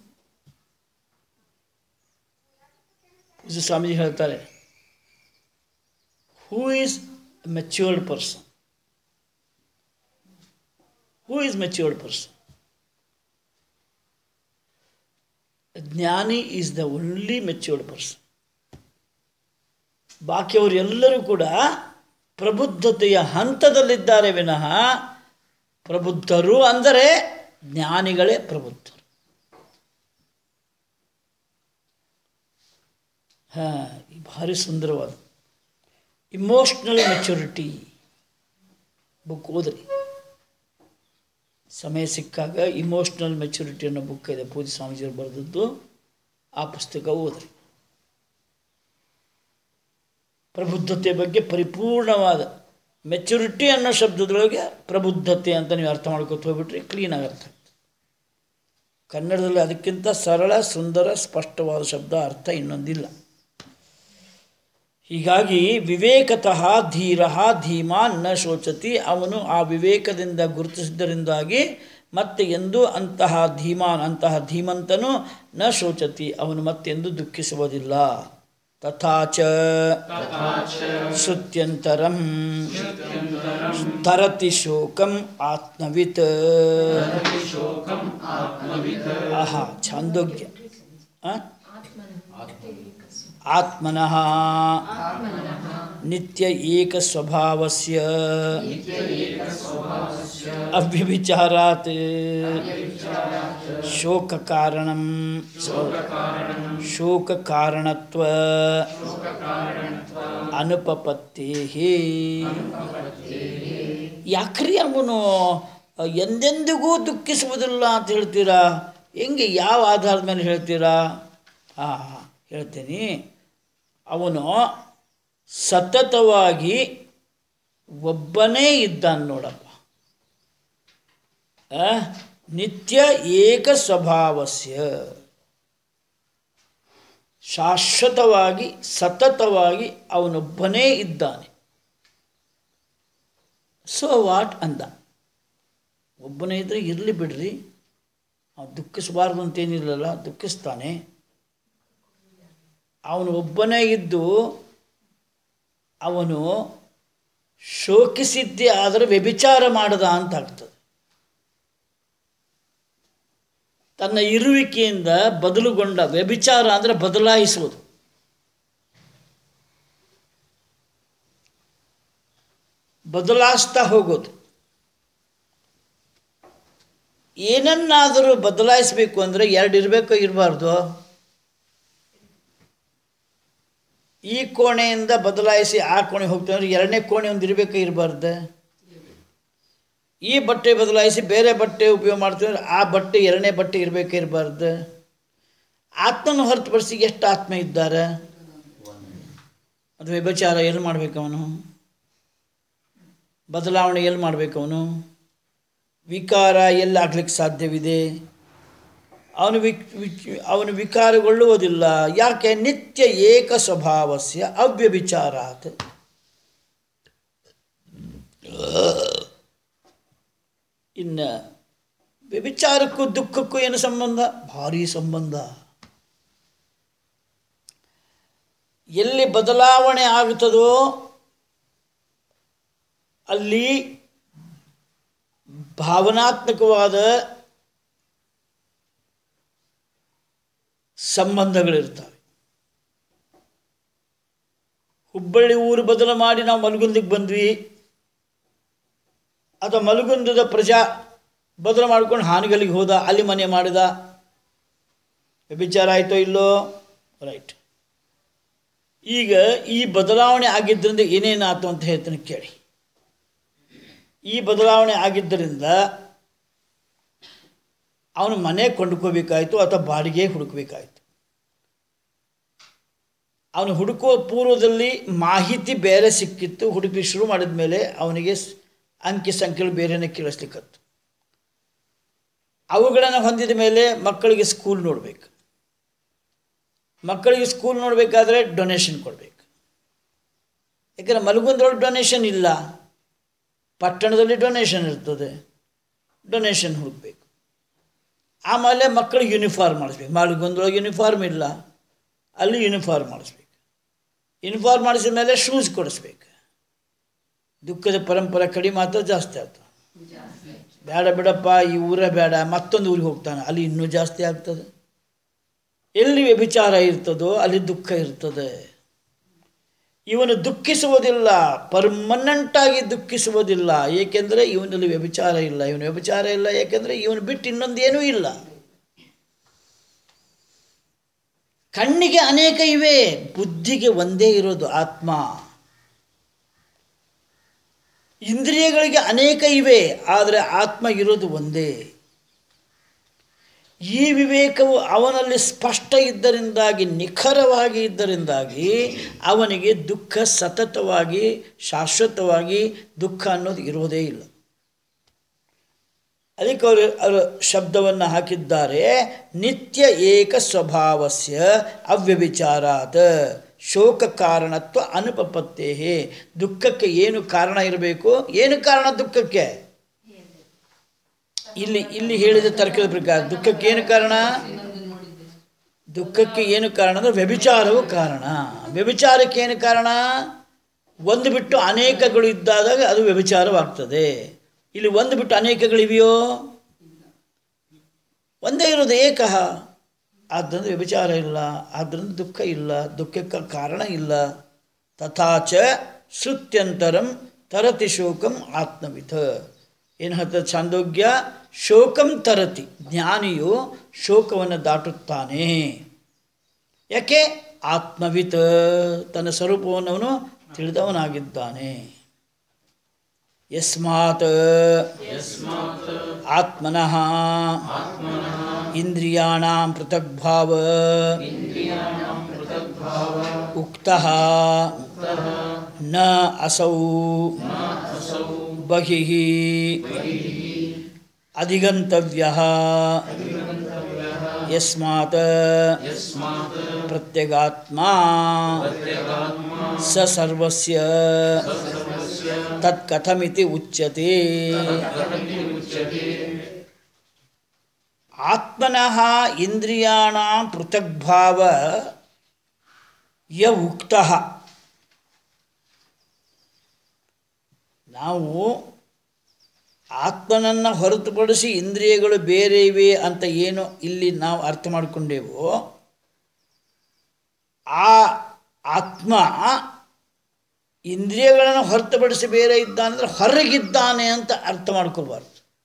ಪೂಜ್ಯ ಸ್ವಾಮೀಜಿ ಹೇಳ್ತಾರೆ who is matured person who is matured person ಜ್ಞಾನಿ is the only matured person ಬಾಕಿಯವರು ಎಲ್ಲರೂ ಕೂಡ ಪ್ರಬುದ್ಧತೆಯ ಹಂತದಲ್ಲಿದ್ದಾರೆ ವಿನಃ ಪ್ರಬುದ್ಧರು ಅಂದರೆ ಜ್ಞಾನಿಗಳೇ ಪ್ರಬುದ್ಧರು ಹಾಂ ಭಾರಿ ಸುಂದರವಾದ ಇಮೋಷ್ನಲ್ ಮೆಚುರಿಟಿ ಬುಕ್ ಓದ್ರಿ ಸಮಯ ಸಿಕ್ಕಾಗ ಇಮೋಷ್ನಲ್ ಮೆಚುರಿಟಿ ಅನ್ನೋ ಬುಕ್ ಇದೆ ಪೂಜೆ ಸ್ವಾಮೀಜಿಯವರು ಬರೆದದ್ದು ಆ ಪುಸ್ತಕ ಓದ್ರಿ ಪ್ರಬುದ್ಧತೆ ಬಗ್ಗೆ ಪರಿಪೂರ್ಣವಾದ ಮೆಚುರಿಟಿ ಅನ್ನೋ ಶಬ್ದದೊಳಗೆ ಪ್ರಬುದ್ಧತೆ ಅಂತ ನೀವು ಅರ್ಥ ಮಾಡ್ಕೊತ ಹೋಗ್ಬಿಟ್ರೆ ಕ್ಲೀನಾಗಿ ಅರ್ಥ ಆಗ್ತದೆ ಕನ್ನಡದಲ್ಲಿ ಅದಕ್ಕಿಂತ ಸರಳ ಸುಂದರ ಸ್ಪಷ್ಟವಾದ ಶಬ್ದ ಅರ್ಥ ಇನ್ನೊಂದಿಲ್ಲ ಹೀಗಾಗಿ ವಿವೇಕತಃ ಧೀರ ಧೀಮಾನ್ ನ ಶೋಚತಿ ಅವನು ಆ ವಿವೇಕದಿಂದ ಗುರುತಿಸಿದ್ದರಿಂದಾಗಿ ಮತ್ತೆ ಎಂದು ಅಂತಹ ಧೀಮಾನ್ ಅಂತಹ ಧೀಮಂತನು ನ ಶೋಚತಿ ಅವನು ಮತ್ತೆಂದು ದುಃಖಿಸುವುದಿಲ್ಲ ತಥಾಚ ಶ್ರುತ್ಯಂತರಂ ತರತಿ ಶೋಕಂ ಆತ್ಮವಿತ್ ಆಹಾ ಛಾಂದೋಗ್ಯ ಆ? ಆತ್ಮನಃ ನಿತ್ಯ ಏಕ ಸ್ವಭಾವಸ್ಯ ಅವ್ಯಭಿಚಾರಾತ್ ಶೋಕ ಕಾರಣಂ ಶೋಕ ಕಾರಣತ್ವ ಅನುಪಪತ್ತೇಹಿ ಯಾಕ್ರಿ ಅವನು ಎಂದೆಂದಿಗೂ ದುಃಖಿಸುವುದಿಲ್ಲ ಅಂತ ಹೇಳ್ತೀರಾ ಹೆಂಗೆ ಯಾವ ಆಧಾರದ ಮೇಲೆ ಹೇಳ್ತೀರಾ ಹಾಂ ಹೇಳ್ತೀನಿ ಅವನು ಸತತವಾಗಿ ಒಬ್ಬನೇ ಇದ್ದಾನೆ ನೋಡಪ್ಪ ಆ? ನಿತ್ಯ ಏಕ ಸ್ವಭಾವಸ್ಯ ಶಾಶ್ವತವಾಗಿ ಸತತವಾಗಿ ಅವನೊಬ್ಬನೇ ಇದ್ದಾನೆ ಸೊ ವಾಟ್ ಅಂದ ಒಬ್ಬನೇ ಇದ್ದರೆ ಇರಲಿ ಬಿಡ್ರಿ ಅವ್ನು ದುಃಖಿಸಬಾರ್ದು ಅಂತೇನಿಲ್ಲಲ್ಲ ದುಃಖಿಸ್ತಾನೆ ಅವನು ಒಬ್ಬನೇ ಇದ್ದು ಅವನು ಶೋಕಿಸಿದ್ದೇ ಆದರೆ ವ್ಯಭಿಚಾರ ಮಾಡದ ಅಂತ ಆಗ್ತದೆ ತನ್ನ ಇರುವಿಕೆಯಿಂದ ಬದಲುಗೊಂಡ ವ್ಯಭಿಚಾರ ಅಂದರೆ ಬದಲಾಯಿಸುವುದು ಬದಲಾಯಿಸ್ತಾ ಹೋಗೋದು ಏನನ್ನಾದರೂ ಬದಲಾಯಿಸಬೇಕು ಅಂದರೆ ಎರಡು ಇರಬೇಕೋ ಇರಬಾರ್ದು ಈ ಕೋಣೆಯಿಂದ ಬದಲಾಯಿಸಿ ಆ ಕೋಣೆ ಹೋಗ್ತೀವಿ ಅಂದರೆ ಎರಡನೇ ಕೋಣೆ ಒಂದು ಇರಬೇಕೋ ಇರಬಾರ್ದು ಈ ಬಟ್ಟೆ ಬದಲಾಯಿಸಿ ಬೇರೆ ಬಟ್ಟೆ ಉಪಯೋಗ ಮಾಡ್ತೀವಿ ಅಂದ್ರೆ ಆ ಬಟ್ಟೆ ಎರಡನೇ ಬಟ್ಟೆ ಇರಬೇಕೋ ಇರಬಾರ್ದು ಆತ್ಮನ ಹೊರತುಪಡಿಸಿ ಎಷ್ಟು ಆತ್ಮ ಇದ್ದಾರೆ ಅದು ವ್ಯಭಚಾರ ಎಲ್ಲಿ ಮಾಡ್ಬೇಕು ಅವನು ಬದಲಾವಣೆ ಎಲ್ಲಿ ಮಾಡ್ಬೇಕು ಅವನು ವಿಕಾರ ಎಲ್ಲಿ ಆಗ್ಲಿಕ್ಕೆ ಸಾಧ್ಯವಿದೆ ಅವನು ವಿಕ್ ವಿಕ್ ಅವನು ವಿಕಾರಗೊಳ್ಳುವುದಿಲ್ಲ ಯಾಕೆ ನಿತ್ಯ ಏಕ ಸ್ವಭಾವಸ್ಯ ಅವ್ಯಭಿಚಾರಾತ್ ಇನ್ನು ವ್ಯಭಿಚಾರಕ್ಕೂ ದುಃಖಕ್ಕೂ ಏನು ಸಂಬಂಧ ಭಾರಿ ಸಂಬಂಧ ಎಲ್ಲಿ ಬದಲಾವಣೆ ಆಗುತ್ತದೋ ಅಲ್ಲಿ ಭಾವನಾತ್ಮಕವಾದ ಸಂಬಂಧಗಳಿರ್ತವೆ ಹುಬ್ಬಳ್ಳಿ ಊರು ಬದಲು ಮಾಡಿ ನಾವು ಮಲ್ಗುಂದಿಗೆ ಬಂದ್ವಿ ಅಥವಾ ಮಲಗುಂದದ ಪ್ರಜಾ ಬದಲು ಮಾಡ್ಕೊಂಡು ಹಾನಗಲ್ಲಿಗೆ ಹೋದ ಅಲ್ಲಿ ಮನೆ ಮಾಡಿದ ವ್ಯಭಿಚಾರ ಆಯಿತೋ ಇಲ್ಲೋ ರೈಟ್ ಈಗ ಈ ಬದಲಾವಣೆ ಆಗಿದ್ದರಿಂದ ಏನೇನಾಯ್ತು ಅಂತ ಹೇಳ್ತೀನಿ ಕೇಳಿ ಈ ಬದಲಾವಣೆ ಆಗಿದ್ದರಿಂದ ಅವನು ಮನೆ ಕೊಂಡ್ಕೋಬೇಕಾಯ್ತು ಅಥವಾ ಬಾಡಿಗೆ ಹುಡುಕಬೇಕಾಯ್ತು ಅವನು ಹುಡುಕುವ ಪೂರ್ವದಲ್ಲಿ ಮಾಹಿತಿ ಬೇರೆ ಸಿಕ್ಕಿತ್ತು ಹುಡುಕಿ ಶುರು ಮಾಡಿದ ಮೇಲೆ ಅವನಿಗೆ ಸ್- ಅಂಕಿ ಸಂಖ್ಯೆಗಳು ಬೇರೆನೇ ಕೇಳಿಸ್ಲಿಕ್ಕತ್ತು ಅವುಗಳನ್ನು ಹೊಂದಿದ ಮೇಲೆ ಮಕ್ಕಳಿಗೆ ಸ್ಕೂಲ್ ನೋಡಬೇಕು ಮಕ್ಕಳಿಗೆ ಸ್ಕೂಲ್ ನೋಡಬೇಕಾದ್ರೆ ಡೊನೇಷನ್ ಕೊಡಬೇಕು ಯಾಕಂದರೆ ಮಲಗುಂದ್ರೊಳಗೆ ಡೊನೇಷನ್ ಇಲ್ಲ ಪಟ್ಟಣದಲ್ಲಿ ಡೊನೇಷನ್ ಇರ್ತದೆ ಡೊನೇಷನ್ ಹುಡುಕ್ಬೇಕು ಆಮೇಲೆ ಮಕ್ಕಳಿಗೆ ಯೂನಿಫಾರ್ಮ್ ಮಾಡಿಸ್ಬೇಕು ಮಲಗುಂದ್ರೊಳಗೆ ಯೂನಿಫಾರ್ಮ್ ಇಲ್ಲ ಅಲ್ಲಿ ಯೂನಿಫಾರ್ಮ್ ಮಾಡಿಸ್ಬೇಕು ಯೂನಿಫಾರ್ಮ್ ಮಾಡಿಸಿದ ಮೇಲೆ ಶೂಸ್ ಕೊಡಿಸ್ಬೇಕು ದುಃಖದ ಪರಂಪರೆ ಕಡಿಮೆ ಮಾತ್ರ ಜಾಸ್ತಿ ಆಗ್ತದೆ ಬೇಡ ಬಿಡಪ್ಪ ಈ ಊರೇ ಬೇಡ ಮತ್ತೊಂದು ಊರಿಗೆ ಹೋಗ್ತಾನೆ ಅಲ್ಲಿ ಇನ್ನೂ ಜಾಸ್ತಿ ಆಗ್ತದೆ ಎಲ್ಲಿ ವ್ಯಭಿಚಾರ ಇರ್ತದೋ ಅಲ್ಲಿ ದುಃಖ ಇರ್ತದೆ ಇವನು ದುಃಖಿಸುವುದಿಲ್ಲ ಪರ್ಮನೆಂಟಾಗಿ ದುಃಖಿಸುವುದಿಲ್ಲ ಏಕೆಂದರೆ ಇವನಲ್ಲಿ ವ್ಯಭಿಚಾರ ಇಲ್ಲ ಇವನು ವ್ಯಭಿಚಾರ ಇಲ್ಲ ಏಕೆಂದರೆ ಇವನು ಬಿಟ್ಟು ಇನ್ನೊಂದೇನೂ ಇಲ್ಲ ಕಣ್ಣಿಗೆ ಅನೇಕ ಇವೆ ಬುದ್ಧಿಗೆ ಒಂದೇ ಇರೋದು ಆತ್ಮ ಇಂದ್ರಿಯಗಳಿಗೆ ಅನೇಕ ಇವೆ ಆದರೆ ಆತ್ಮ ಇರೋದು ಒಂದೇ ಈ ವಿವೇಕವು ಅವನಲ್ಲಿ ಸ್ಪಷ್ಟ ಇದ್ದರಿಂದಾಗಿ ನಿಖರವಾಗಿ ಇದ್ದರಿಂದಾಗಿ ಅವನಿಗೆ ದುಃಖ ಸತತವಾಗಿ ಶಾಶ್ವತವಾಗಿ ದುಃಖ ಅನ್ನೋದು ಇರೋದೇ ಇಲ್ಲ ಅದಕ್ಕೆ ಅವರು ಅವರು ಶಬ್ದವನ್ನು ಹಾಕಿದ್ದಾರೆ ನಿತ್ಯ ಏಕ ಸ್ವಭಾವಸ್ಯ ಅವ್ಯವಿಚಾರಾತ್ ಶೋಕ ಕಾರಣತ್ವ ಅನುಪಪತ್ತೇ ದುಃಖಕ್ಕೆ ಏನು ಕಾರಣ ಇರಬೇಕು ಏನು ಕಾರಣ ದುಃಖಕ್ಕೆ ಇಲ್ಲಿ ಇಲ್ಲಿ ಹೇಳಿದ ತರ್ಕದ ಪ್ರಕಾರ ದುಃಖಕ್ಕೆ ಏನು ಕಾರಣ ದುಃಖಕ್ಕೆ ಏನು ಕಾರಣ ಅಂದರೆ ವ್ಯಭಿಚಾರವು ಕಾರಣ ವ್ಯಭಿಚಾರಕ್ಕೆ ಏನು ಕಾರಣ ಒಂದು ಬಿಟ್ಟು ಅನೇಕಗಳು ಇದ್ದಾಗ ಅದು ವ್ಯಭಿಚಾರವಾಗ್ತದೆ ಇಲ್ಲಿ ಒಂದು ಬಿಟ್ಟು ಅನೇಕಗಳಿವೆಯೋ ಒಂದೇ ಇರೋದು ಏಕಃ ಆದ್ದರಿಂದ ವ್ಯಭಿಚಾರ ಇಲ್ಲ ಆದ್ದರಿಂದ ದುಃಖ ಇಲ್ಲ ದುಃಖಕ್ಕೆ ಕಾರಣ ಇಲ್ಲ ತಥಾಚ ಶ್ರುತ್ಯಂತರಂ ತರತಿ ಶೋಕಂ ಆತ್ಮವಿಥ ಏನು ಹೇಳ್ತದೆ ಛಾಂದೋಗ್ಯ ಶೋಕಂ ತರತಿ ಜ್ಞಾನಿಯು ಶೋಕವನ್ನು ದಾಟುತ್ತಾನೆ ಯಾಕೆ ಆತ್ಮವಿತ್ ತನ್ನ ಸ್ವರೂಪವನ್ನು ಅವನು ತಿಳಿದವನಾಗಿದ್ದಾನೆ ಯಸ್ಮಾತ್ ಆತ್ಮನಃ ಇಂದ್ರಿಯಾಣಾಂ ಪೃಥಗ್ಭಾವ ಉಕ್ತಃ ನ ಅಸೌ ಬಹಿಃ ಅಧಿಗಂತವ್ಯ ಯಸ್ಮಾತ್ ಪ್ರತ್ಯಗಾತ್ಮ ಸ ಸರ್ವಸ್ಯ ತತ್ಕಥಮಿತಿ ಉಚ್ಯತೆ ಆತ್ಮನಃ ಇಂದ್ರಿಯಾಣ ಪೃಥಗ್ಭಾವ ಯ ಉಕ್ತ ನಾವು ಆತ್ಮನನ್ನು ಹೊರತುಪಡಿಸಿ ಇಂದ್ರಿಯಗಳು ಬೇರೆ ಇವೆ ಅಂತ ಏನು ಇಲ್ಲಿ ನಾವು ಅರ್ಥ ಮಾಡಿಕೊಂಡೇವೋ ಆ ಆತ್ಮ ಇಂದ್ರಿಯಗಳನ್ನು ಹೊರತುಪಡಿಸಿ ಬೇರೆ ಇದ್ದಾನೆ ಅಂದರೆ ಹೊರಗಿದ್ದಾನೆ ಅಂತ ಅರ್ಥ ಮಾಡ್ಕೋಬಾರ್ದು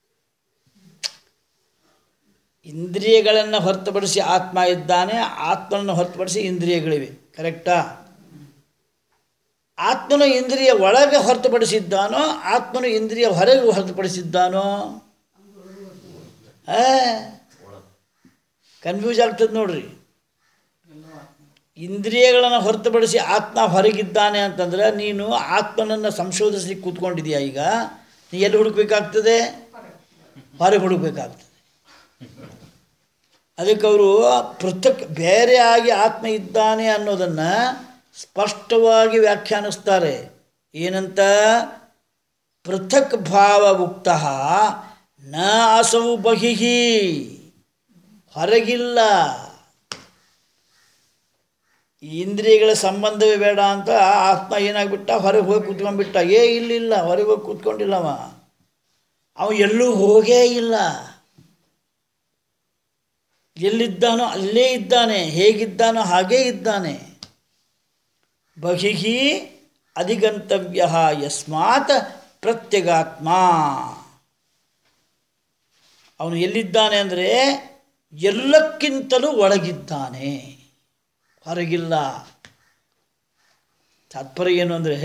ಇಂದ್ರಿಯಗಳನ್ನು ಹೊರತುಪಡಿಸಿ ಆತ್ಮ ಇದ್ದಾನೆ ಆತ್ಮನನ್ನು ಹೊರತುಪಡಿಸಿ ಇಂದ್ರಿಯಗಳಿವೆ ಕರೆಕ್ಟಾ ಆತ್ಮನು ಇಂದ್ರಿಯ ಒಳಗೆ ಹೊರತುಪಡಿಸಿದ್ದಾನೋ ಆತ್ಮನು ಇಂದ್ರಿಯ ಹೊರಗೆ ಹೊರತುಪಡಿಸಿದ್ದಾನೋ ಕನ್ಫ್ಯೂಸ್ ಆಗ್ತದೆ ನೋಡ್ರಿ ಇಂದ್ರಿಯಗಳನ್ನು ಹೊರತುಪಡಿಸಿ ಆತ್ಮ ಹೊರಗಿದ್ದಾನೆ ಅಂತಂದ್ರೆ ನೀನು ಆತ್ಮನನ್ನು ಸಂಶೋಧಿಸ್ಲಿಕ್ಕೆ ಕೂತ್ಕೊಂಡಿದೀಯ ಈಗ ನೀ ಎಲ್ಲಿ ಹುಡುಕ್ಬೇಕಾಗ್ತದೆ ಹೊರಗೆ ಹುಡುಕ್ಬೇಕಾಗ್ತದೆ ಅದಕ್ಕೆ ಅವರು ಪೃಥಕ್ ಬೇರೆಯಾಗಿ ಆತ್ಮ ಇದ್ದಾನೆ ಅನ್ನೋದನ್ನು ಸ್ಪಷ್ಟವಾಗಿ ವ್ಯಾಖ್ಯಾನಿಸ್ತಾರೆ ಏನಂತ ಪೃಥಕ್ ಭಾವ ಉಕ್ತ ನ ಅಸೌ ಬಹಿಹಿ ಹೊರಗಿಲ್ಲ ಈ ಇಂದ್ರಿಯಗಳ ಸಂಬಂಧವೇ ಬೇಡ ಅಂತ ಆತ್ಮ ಏನಾಗ್ಬಿಟ್ಟ ಹೊರಗೆ ಹೋಗಿ ಕೂತ್ಕೊಂಡ್ಬಿಟ್ಟ ಏ ಇಲ್ಲಿಲ್ಲ ಹೊರಗೆ ಹೋಗಿ ಕೂತ್ಕೊಂಡಿಲ್ಲವ ಅವ ಎಲ್ಲೂ ಹೋಗೇ ಇಲ್ಲ ಎಲ್ಲಿದ್ದಾನೋ ಅಲ್ಲೇ ಇದ್ದಾನೆ ಹೇಗಿದ್ದಾನೋ ಹಾಗೇ ಇದ್ದಾನೆ ಬಹಿಹಿ ಅಧಿಗಂತವ್ಯ ಯಸ್ಮಾತ್ ಪ್ರತ್ಯಗಾತ್ಮ ಅವನು ಎಲ್ಲಿದ್ದಾನೆ ಅಂದರೆ ಎಲ್ಲಕ್ಕಿಂತಲೂ ಒಳಗಿದ್ದಾನೆ ಹೊರಗಿಲ್ಲ ತಾತ್ಪರ್ಯ ಏನು ಅಂದರೆ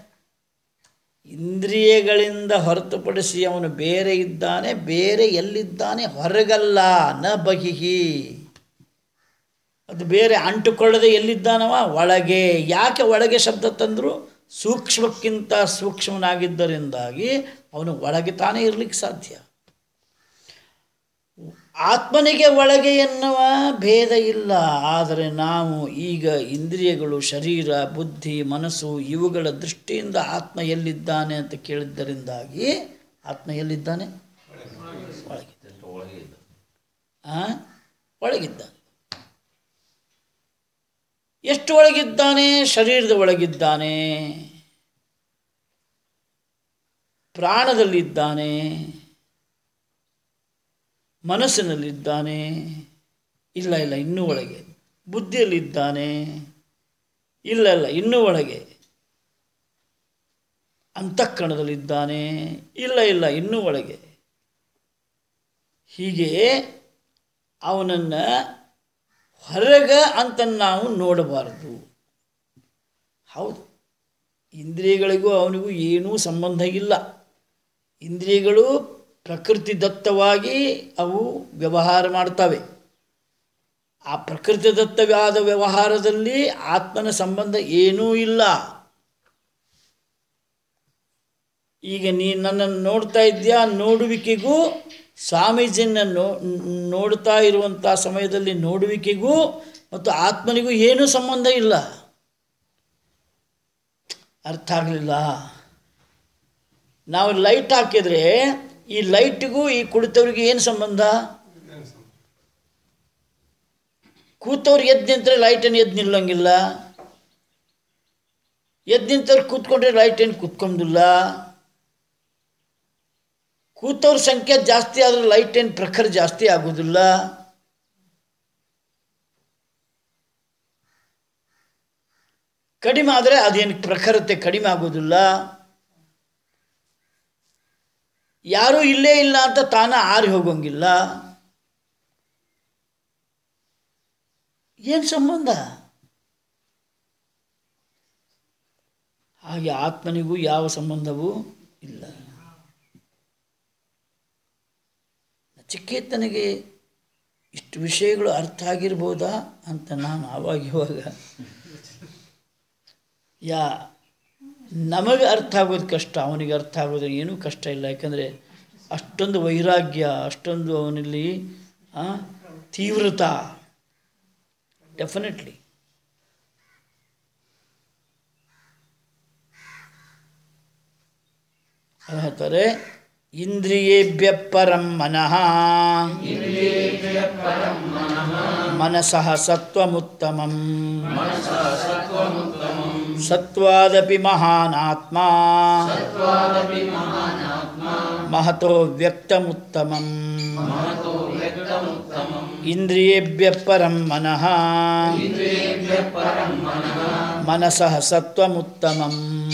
ಇಂದ್ರಿಯಗಳಿಂದ ಹೊರತುಪಡಿಸಿ ಅವನು ಬೇರೆ ಇದ್ದಾನೆ ಬೇರೆ ಎಲ್ಲಿದ್ದಾನೆ ಹೊರಗಲ್ಲ ನ ಬಹಿಹಿ ಅದು ಬೇರೆ ಅಂಟುಕೊಳ್ಳದೆ ಎಲ್ಲಿದ್ದಾನವ ಒಳಗೆ ಯಾಕೆ ಒಳಗೆ ಶಬ್ದ ತಂದರು ಸೂಕ್ಷ್ಮಕ್ಕಿಂತ ಸೂಕ್ಷ್ಮನಾಗಿದ್ದರಿಂದಾಗಿ ಅವನು ಒಳಗೆ ತಾನೇ ಇರಲಿಕ್ಕೆ ಸಾಧ್ಯ ಆತ್ಮನಿಗೆ ಒಳಗೆ ಎನ್ನುವ ಭೇದ ಇಲ್ಲ ಆದರೆ ನಾವು ಈಗ ಇಂದ್ರಿಯಗಳು ಶರೀರ ಬುದ್ಧಿ ಮನಸ್ಸು ಇವುಗಳ ದೃಷ್ಟಿಯಿಂದ ಆತ್ಮ ಎಲ್ಲಿದ್ದಾನೆ ಅಂತ ಕೇಳಿದ್ದರಿಂದಾಗಿ ಆತ್ಮ ಎಲ್ಲಿದ್ದಾನೆ ಒಳಗಿದ್ದಾನೆ ಆ? ಒಳಗಿದ್ದಾನೆ ಎಷ್ಟು ಒಳಗಿದ್ದಾನೆ ಶರೀರದ ಒಳಗಿದ್ದಾನೆ ಪ್ರಾಣದಲ್ಲಿದ್ದಾನೆ ಮನಸ್ಸಿನಲ್ಲಿದ್ದಾನೆ ಇಲ್ಲ ಇಲ್ಲ ಇನ್ನೂ ಒಳಗೆ ಬುದ್ಧಿಯಲ್ಲಿದ್ದಾನೆ ಇಲ್ಲ ಇಲ್ಲ ಇನ್ನೂ ಒಳಗೆ ಅಂತಃಕರಣದಲ್ಲಿದ್ದಾನೆ ಇಲ್ಲ ಇಲ್ಲ ಇನ್ನೂ ಒಳಗೆ ಹೀಗೆ ಅವನನ್ನು ಹೊರಗ ಅಂತ ನಾವು ನೋಡಬಾರದು ಹೌದು ಇಂದ್ರಿಯಗಳಿಗೂ ಅವನಿಗೂ ಏನೂ ಸಂಬಂಧ ಇಲ್ಲ ಇಂದ್ರಿಯಗಳು ಪ್ರಕೃತಿ ದತ್ತವಾಗಿ ಅವು ವ್ಯವಹಾರ ಮಾಡ್ತವೆ ಆ ಪ್ರಕೃತಿ ದತ್ತವಾದ ವ್ಯವಹಾರದಲ್ಲಿ ಆತ್ಮನ ಸಂಬಂಧ ಏನೂ ಇಲ್ಲ ಈಗ ನೀ ನನ್ನನ್ನು ನೋಡ್ತಾ ಇದೆಯಾ ನೋಡುವಿಕೆಗೂ ಸ್ವಾಮೀಜಿಯನ್ನು ನೋ ನೋಡ್ತಾ ಇರುವಂಥ ಸಮಯದಲ್ಲಿ ನೋಡುವಿಕೆಗೂ ಮತ್ತು ಆತ್ಮನಿಗೂ ಏನೂ ಸಂಬಂಧ ಇಲ್ಲ ಅರ್ಥ ಆಗಲಿಲ್ಲ ನಾವು ಲೈಟ್ ಹಾಕಿದರೆ ಈ ಲೈಟಿಗೂ ಈ ಕುಳಿತವ್ರಿಗೆ ಏನು ಸಂಬಂಧ ಕೂತವ್ರು ಎದ್ದು ನಿಂತರೆ ಲೈಟನ್ನು ಎದ್ದು ನಿಲ್ಲಂಗಿಲ್ಲ ಎದ್ದು ನಿಂತವ್ರು ಕೂತ್ಕೊಂಡ್ರೆ ಲೈಟ್ ಏನು ಕೂತ್ಕೊಂಡಿಲ್ಲ ಕೂತವ್ರ ಸಂಖ್ಯೆ ಜಾಸ್ತಿ ಆದರೆ ಲೈಟ್ ಏನು ಪ್ರಖರ ಜಾಸ್ತಿ ಆಗೋದಿಲ್ಲ ಕಡಿಮೆ ಆದರೆ ಅದೇನು ಪ್ರಖರತೆ ಕಡಿಮೆ ಆಗೋದಿಲ್ಲ ಯಾರೂ ಇಲ್ಲೇ ಇಲ್ಲ ಅಂತ ತಾನ ಆರಿ ಹೋಗೋಂಗಿಲ್ಲ ಏನು ಸಂಬಂಧ ಹಾಗೆ ಆತ್ಮನಿಗೂ ಯಾವ ಸಂಬಂಧವೂ ಇಲ್ಲ ನಚಿಕೇತನಿಗೆ ಇಷ್ಟು ವಿಷಯಗಳು ಅರ್ಥ ಆಗಿರ್ಬೋದಾ ಅಂತ ನಾನು ಆವಾಗ ಇವಾಗ ಯಾ ನಮಗೆ ಅರ್ಥ ಆಗೋದು ಕಷ್ಟ ಅವನಿಗೆ ಅರ್ಥ ಆಗೋದು ಏನೂ ಕಷ್ಟ ಇಲ್ಲ ಯಾಕಂದರೆ ಅಷ್ಟೊಂದು ವೈರಾಗ್ಯ ಅಷ್ಟೊಂದು ಅವನಲ್ಲಿ ಆ, ತೀವ್ರತಾ ಡೆಫಿನೆಟ್ಲಿ ಅದು ಹೇಳ್ತಾರೆ ಇಂದ್ರಿಯೇಭ್ಯ ಪರಂ ಮನಃ ಮನಸಃ ಸತ್ವಮುತ್ತಮಂ ಸತ್ವಾದಪಿ ಮಹಾನಾತ್ಮ ಮಹತೋ ವ್ಯಕ್ತಮುತ್ತಮಂ ಇಂದ್ರಿಯೇಭ್ಯ ಪರಂ ಮನಃ ಮನಸಃ ಸತ್ವಮುತ್ತಮಂ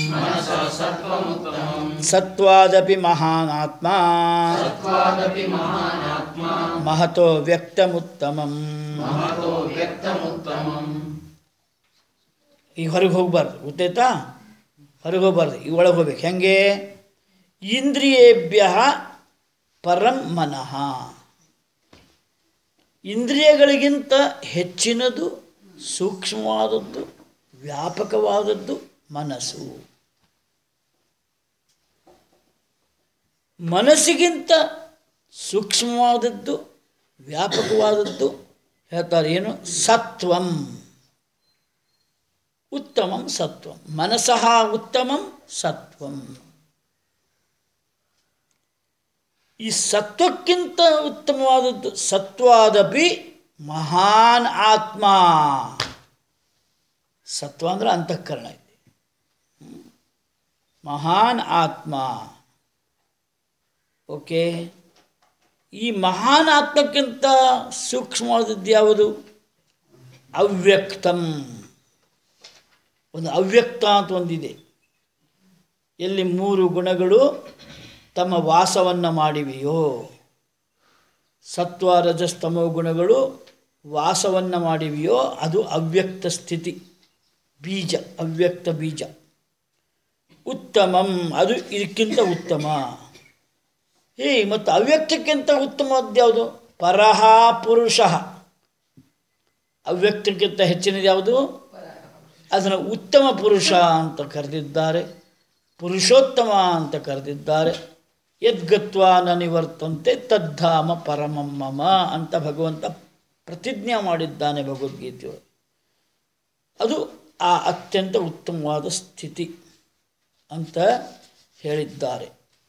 ಸತ್ವಾದಪಿ ಮಹಾನಾತ್ಮ ಮಹತೋ ವ್ಯಕ್ತಮುತ್ತಮಂ ಈಗ ಹೊರಗೆ ಹೋಗ್ಬಾರ್ದು ಗೊತ್ತಾಯ್ತಾ ಹೊರಗೆ ಹೋಗ್ಬಾರ್ದು ಈಗ ಒಳಗೆ ಹೋಗ್ಬೇಕು ಹೆಂಗೆ ಇಂದ್ರಿಯೇಭ್ಯ ಪರಂ ಮನಃ ಇಂದ್ರಿಯಗಳಿಗಿಂತ ಹೆಚ್ಚಿನದು ಸೂಕ್ಷ್ಮವಾದದ್ದು ವ್ಯಾಪಕವಾದದ್ದು ಮನಸ್ಸು ಮನಸ್ಸಿಗಿಂತ ಸೂಕ್ಷ್ಮವಾದದ್ದು ವ್ಯಾಪಕವಾದದ್ದು ಹೇಳ್ತಾರೆ ಏನು ಸತ್ವಂ ಉತ್ತಮಂ ಸತ್ವಂ ಮನಸಃ ಉತ್ತಮಂ ಸತ್ವಂ ಈ ಸತ್ವಕ್ಕಿಂತ ಉತ್ತಮವಾದದ್ದು ಸತ್ವಾದಪಿ ಮಹಾನ್ ಆತ್ಮ ಸತ್ವ ಅಂದ್ರೆ ಅಂತಃಕರಣ ಇದೆ ಹ್ಮ್. ಮಹಾನ್ ಆತ್ಮ ಓಕೆ ಈ ಮಹಾನ್ ಆತ್ಮಕ್ಕಿಂತ ಸೂಕ್ಷ್ಮವಾದದ್ದು ಯಾವುದು ಅವ್ಯಕ್ತಂ ಒಂದು ಅವ್ಯಕ್ತ ಅಂತ ಒಂದಿದೆ ಎಲ್ಲಿ ಮೂರು ಗುಣಗಳು ತಮ್ಮ ವಾಸವನ್ನು ಮಾಡಿವೆಯೋ ಸತ್ವ ರಜಸ್ತಮೋ ಗುಣಗಳು ವಾಸವನ್ನು ಮಾಡಿವೆಯೋ ಅದು ಅವ್ಯಕ್ತ ಸ್ಥಿತಿ ಬೀಜ ಅವ್ಯಕ್ತ ಬೀಜ ಉತ್ತಮಂ ಅದು ಇದಕ್ಕಿಂತ ಉತ್ತಮ ಹೇ ಮತ್ತು ಅವ್ಯಕ್ತಕ್ಕಿಂತ ಉತ್ತಮವಾದ್ಯಾವುದು ಪರಹ ಪುರುಷ ಅವ್ಯಕ್ತಕ್ಕಿಂತ ಹೆಚ್ಚಿನದು ಯಾವುದು ಅದನ್ನು ಉತ್ತಮ ಪುರುಷ ಅಂತ ಕರೆದಿದ್ದಾರೆ ಪುರುಷೋತ್ತಮ ಅಂತ ಕರೆದಿದ್ದಾರೆ ಯದ್ಗತ್ವ ನ ನಿವರ್ತಂತೆ ತದ್ಧಾಮ ಪರಮಮ್ಮಮ ಅಂತ ಭಗವಂತ ಪ್ರತಿಜ್ಞೆ ಮಾಡಿದ್ದಾನೆ ಭಗವದ್ಗೀತೆಯೊಳಗೆ ಅದು ಆ ಅತ್ಯಂತ ಉತ್ತಮವಾದ ಸ್ಥಿತಿ ಅಂತ ಹೇಳಿದ್ದಾರೆ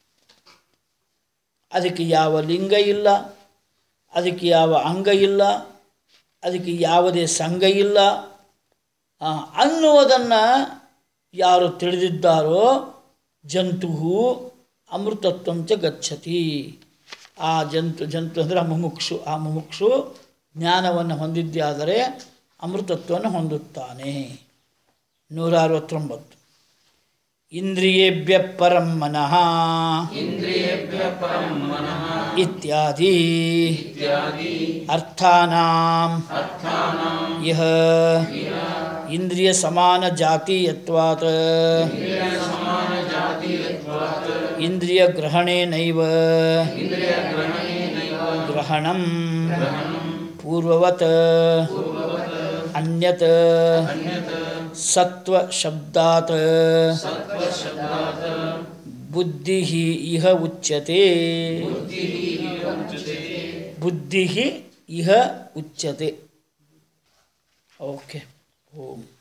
ಅದಕ್ಕೆ ಯಾವ ಲಿಂಗ ಇಲ್ಲ ಅದಕ್ಕೆ ಯಾವ ಅಂಗ ಇಲ್ಲ ಅದಕ್ಕೆ ಯಾವುದೇ ಸಂಘ ಇಲ್ಲ ಆ, ಅನ್ನುವುದನ್ನು ಯಾರು ತಿಳಿದಿದ್ದಾರೋ ಜಂತು ಅಮೃತತ್ವಂಚ ಗಚ್ಚತಿ ಆ ಜಂತು ಜಂತು ಅಂದರೆ ಆ ಮುಮುಕ್ಷು ಆ ಮುಮುಕ್ಷು ಜ್ಞಾನವನ್ನು ಹೊಂದಿದ್ದೇ ಆದರೆ ಅಮೃತತ್ವವನ್ನು ಹೊಂದುತ್ತಾನೆ ನೂರ ಅರವತ್ತೊಂಬತ್ತು ಇಂದ್ರಿಯೇಭ್ಯ ಪರಂ ಮನಃ ಇಂದ್ರಿಯೇಭ್ಯ ಪರಂ ಮನಃ ಇತ್ಯಾದಿ ಇತ್ಯಾದಿ ಅರ್ಥಾನಾಂ ಅರ್ಥಾನಾಂ ಇಹ ಇಂದ್ರಿಯ ಸಮಾನ ಜಾತೀಯತ್ವಾತ್ ಸಮಾನ ಜಾತೀಯತ್ವಾತ್ ಇಂದ್ರಿಯ ಗ್ರಹಣೇನೈವ ಇಂದ್ರಿಯಗ್ರಹಣೇನೈವ ಗ್ರಹಣಂ ಪೂರ್ವವತ್ ಅನ್ಯತ್ ಅನ್ಯತ್ ಸತ್ವ ಶಬ್ದಾತ್ ಸತ್ವಶಬ್ದಾತ್ ಬುದ್ಧಿ ಇಹ ಉಚ್ಯತೆ ಬುದ್ಧಿ ಇಹ ಉಚ್ಯತೆ ಓಕೆ ಓಂ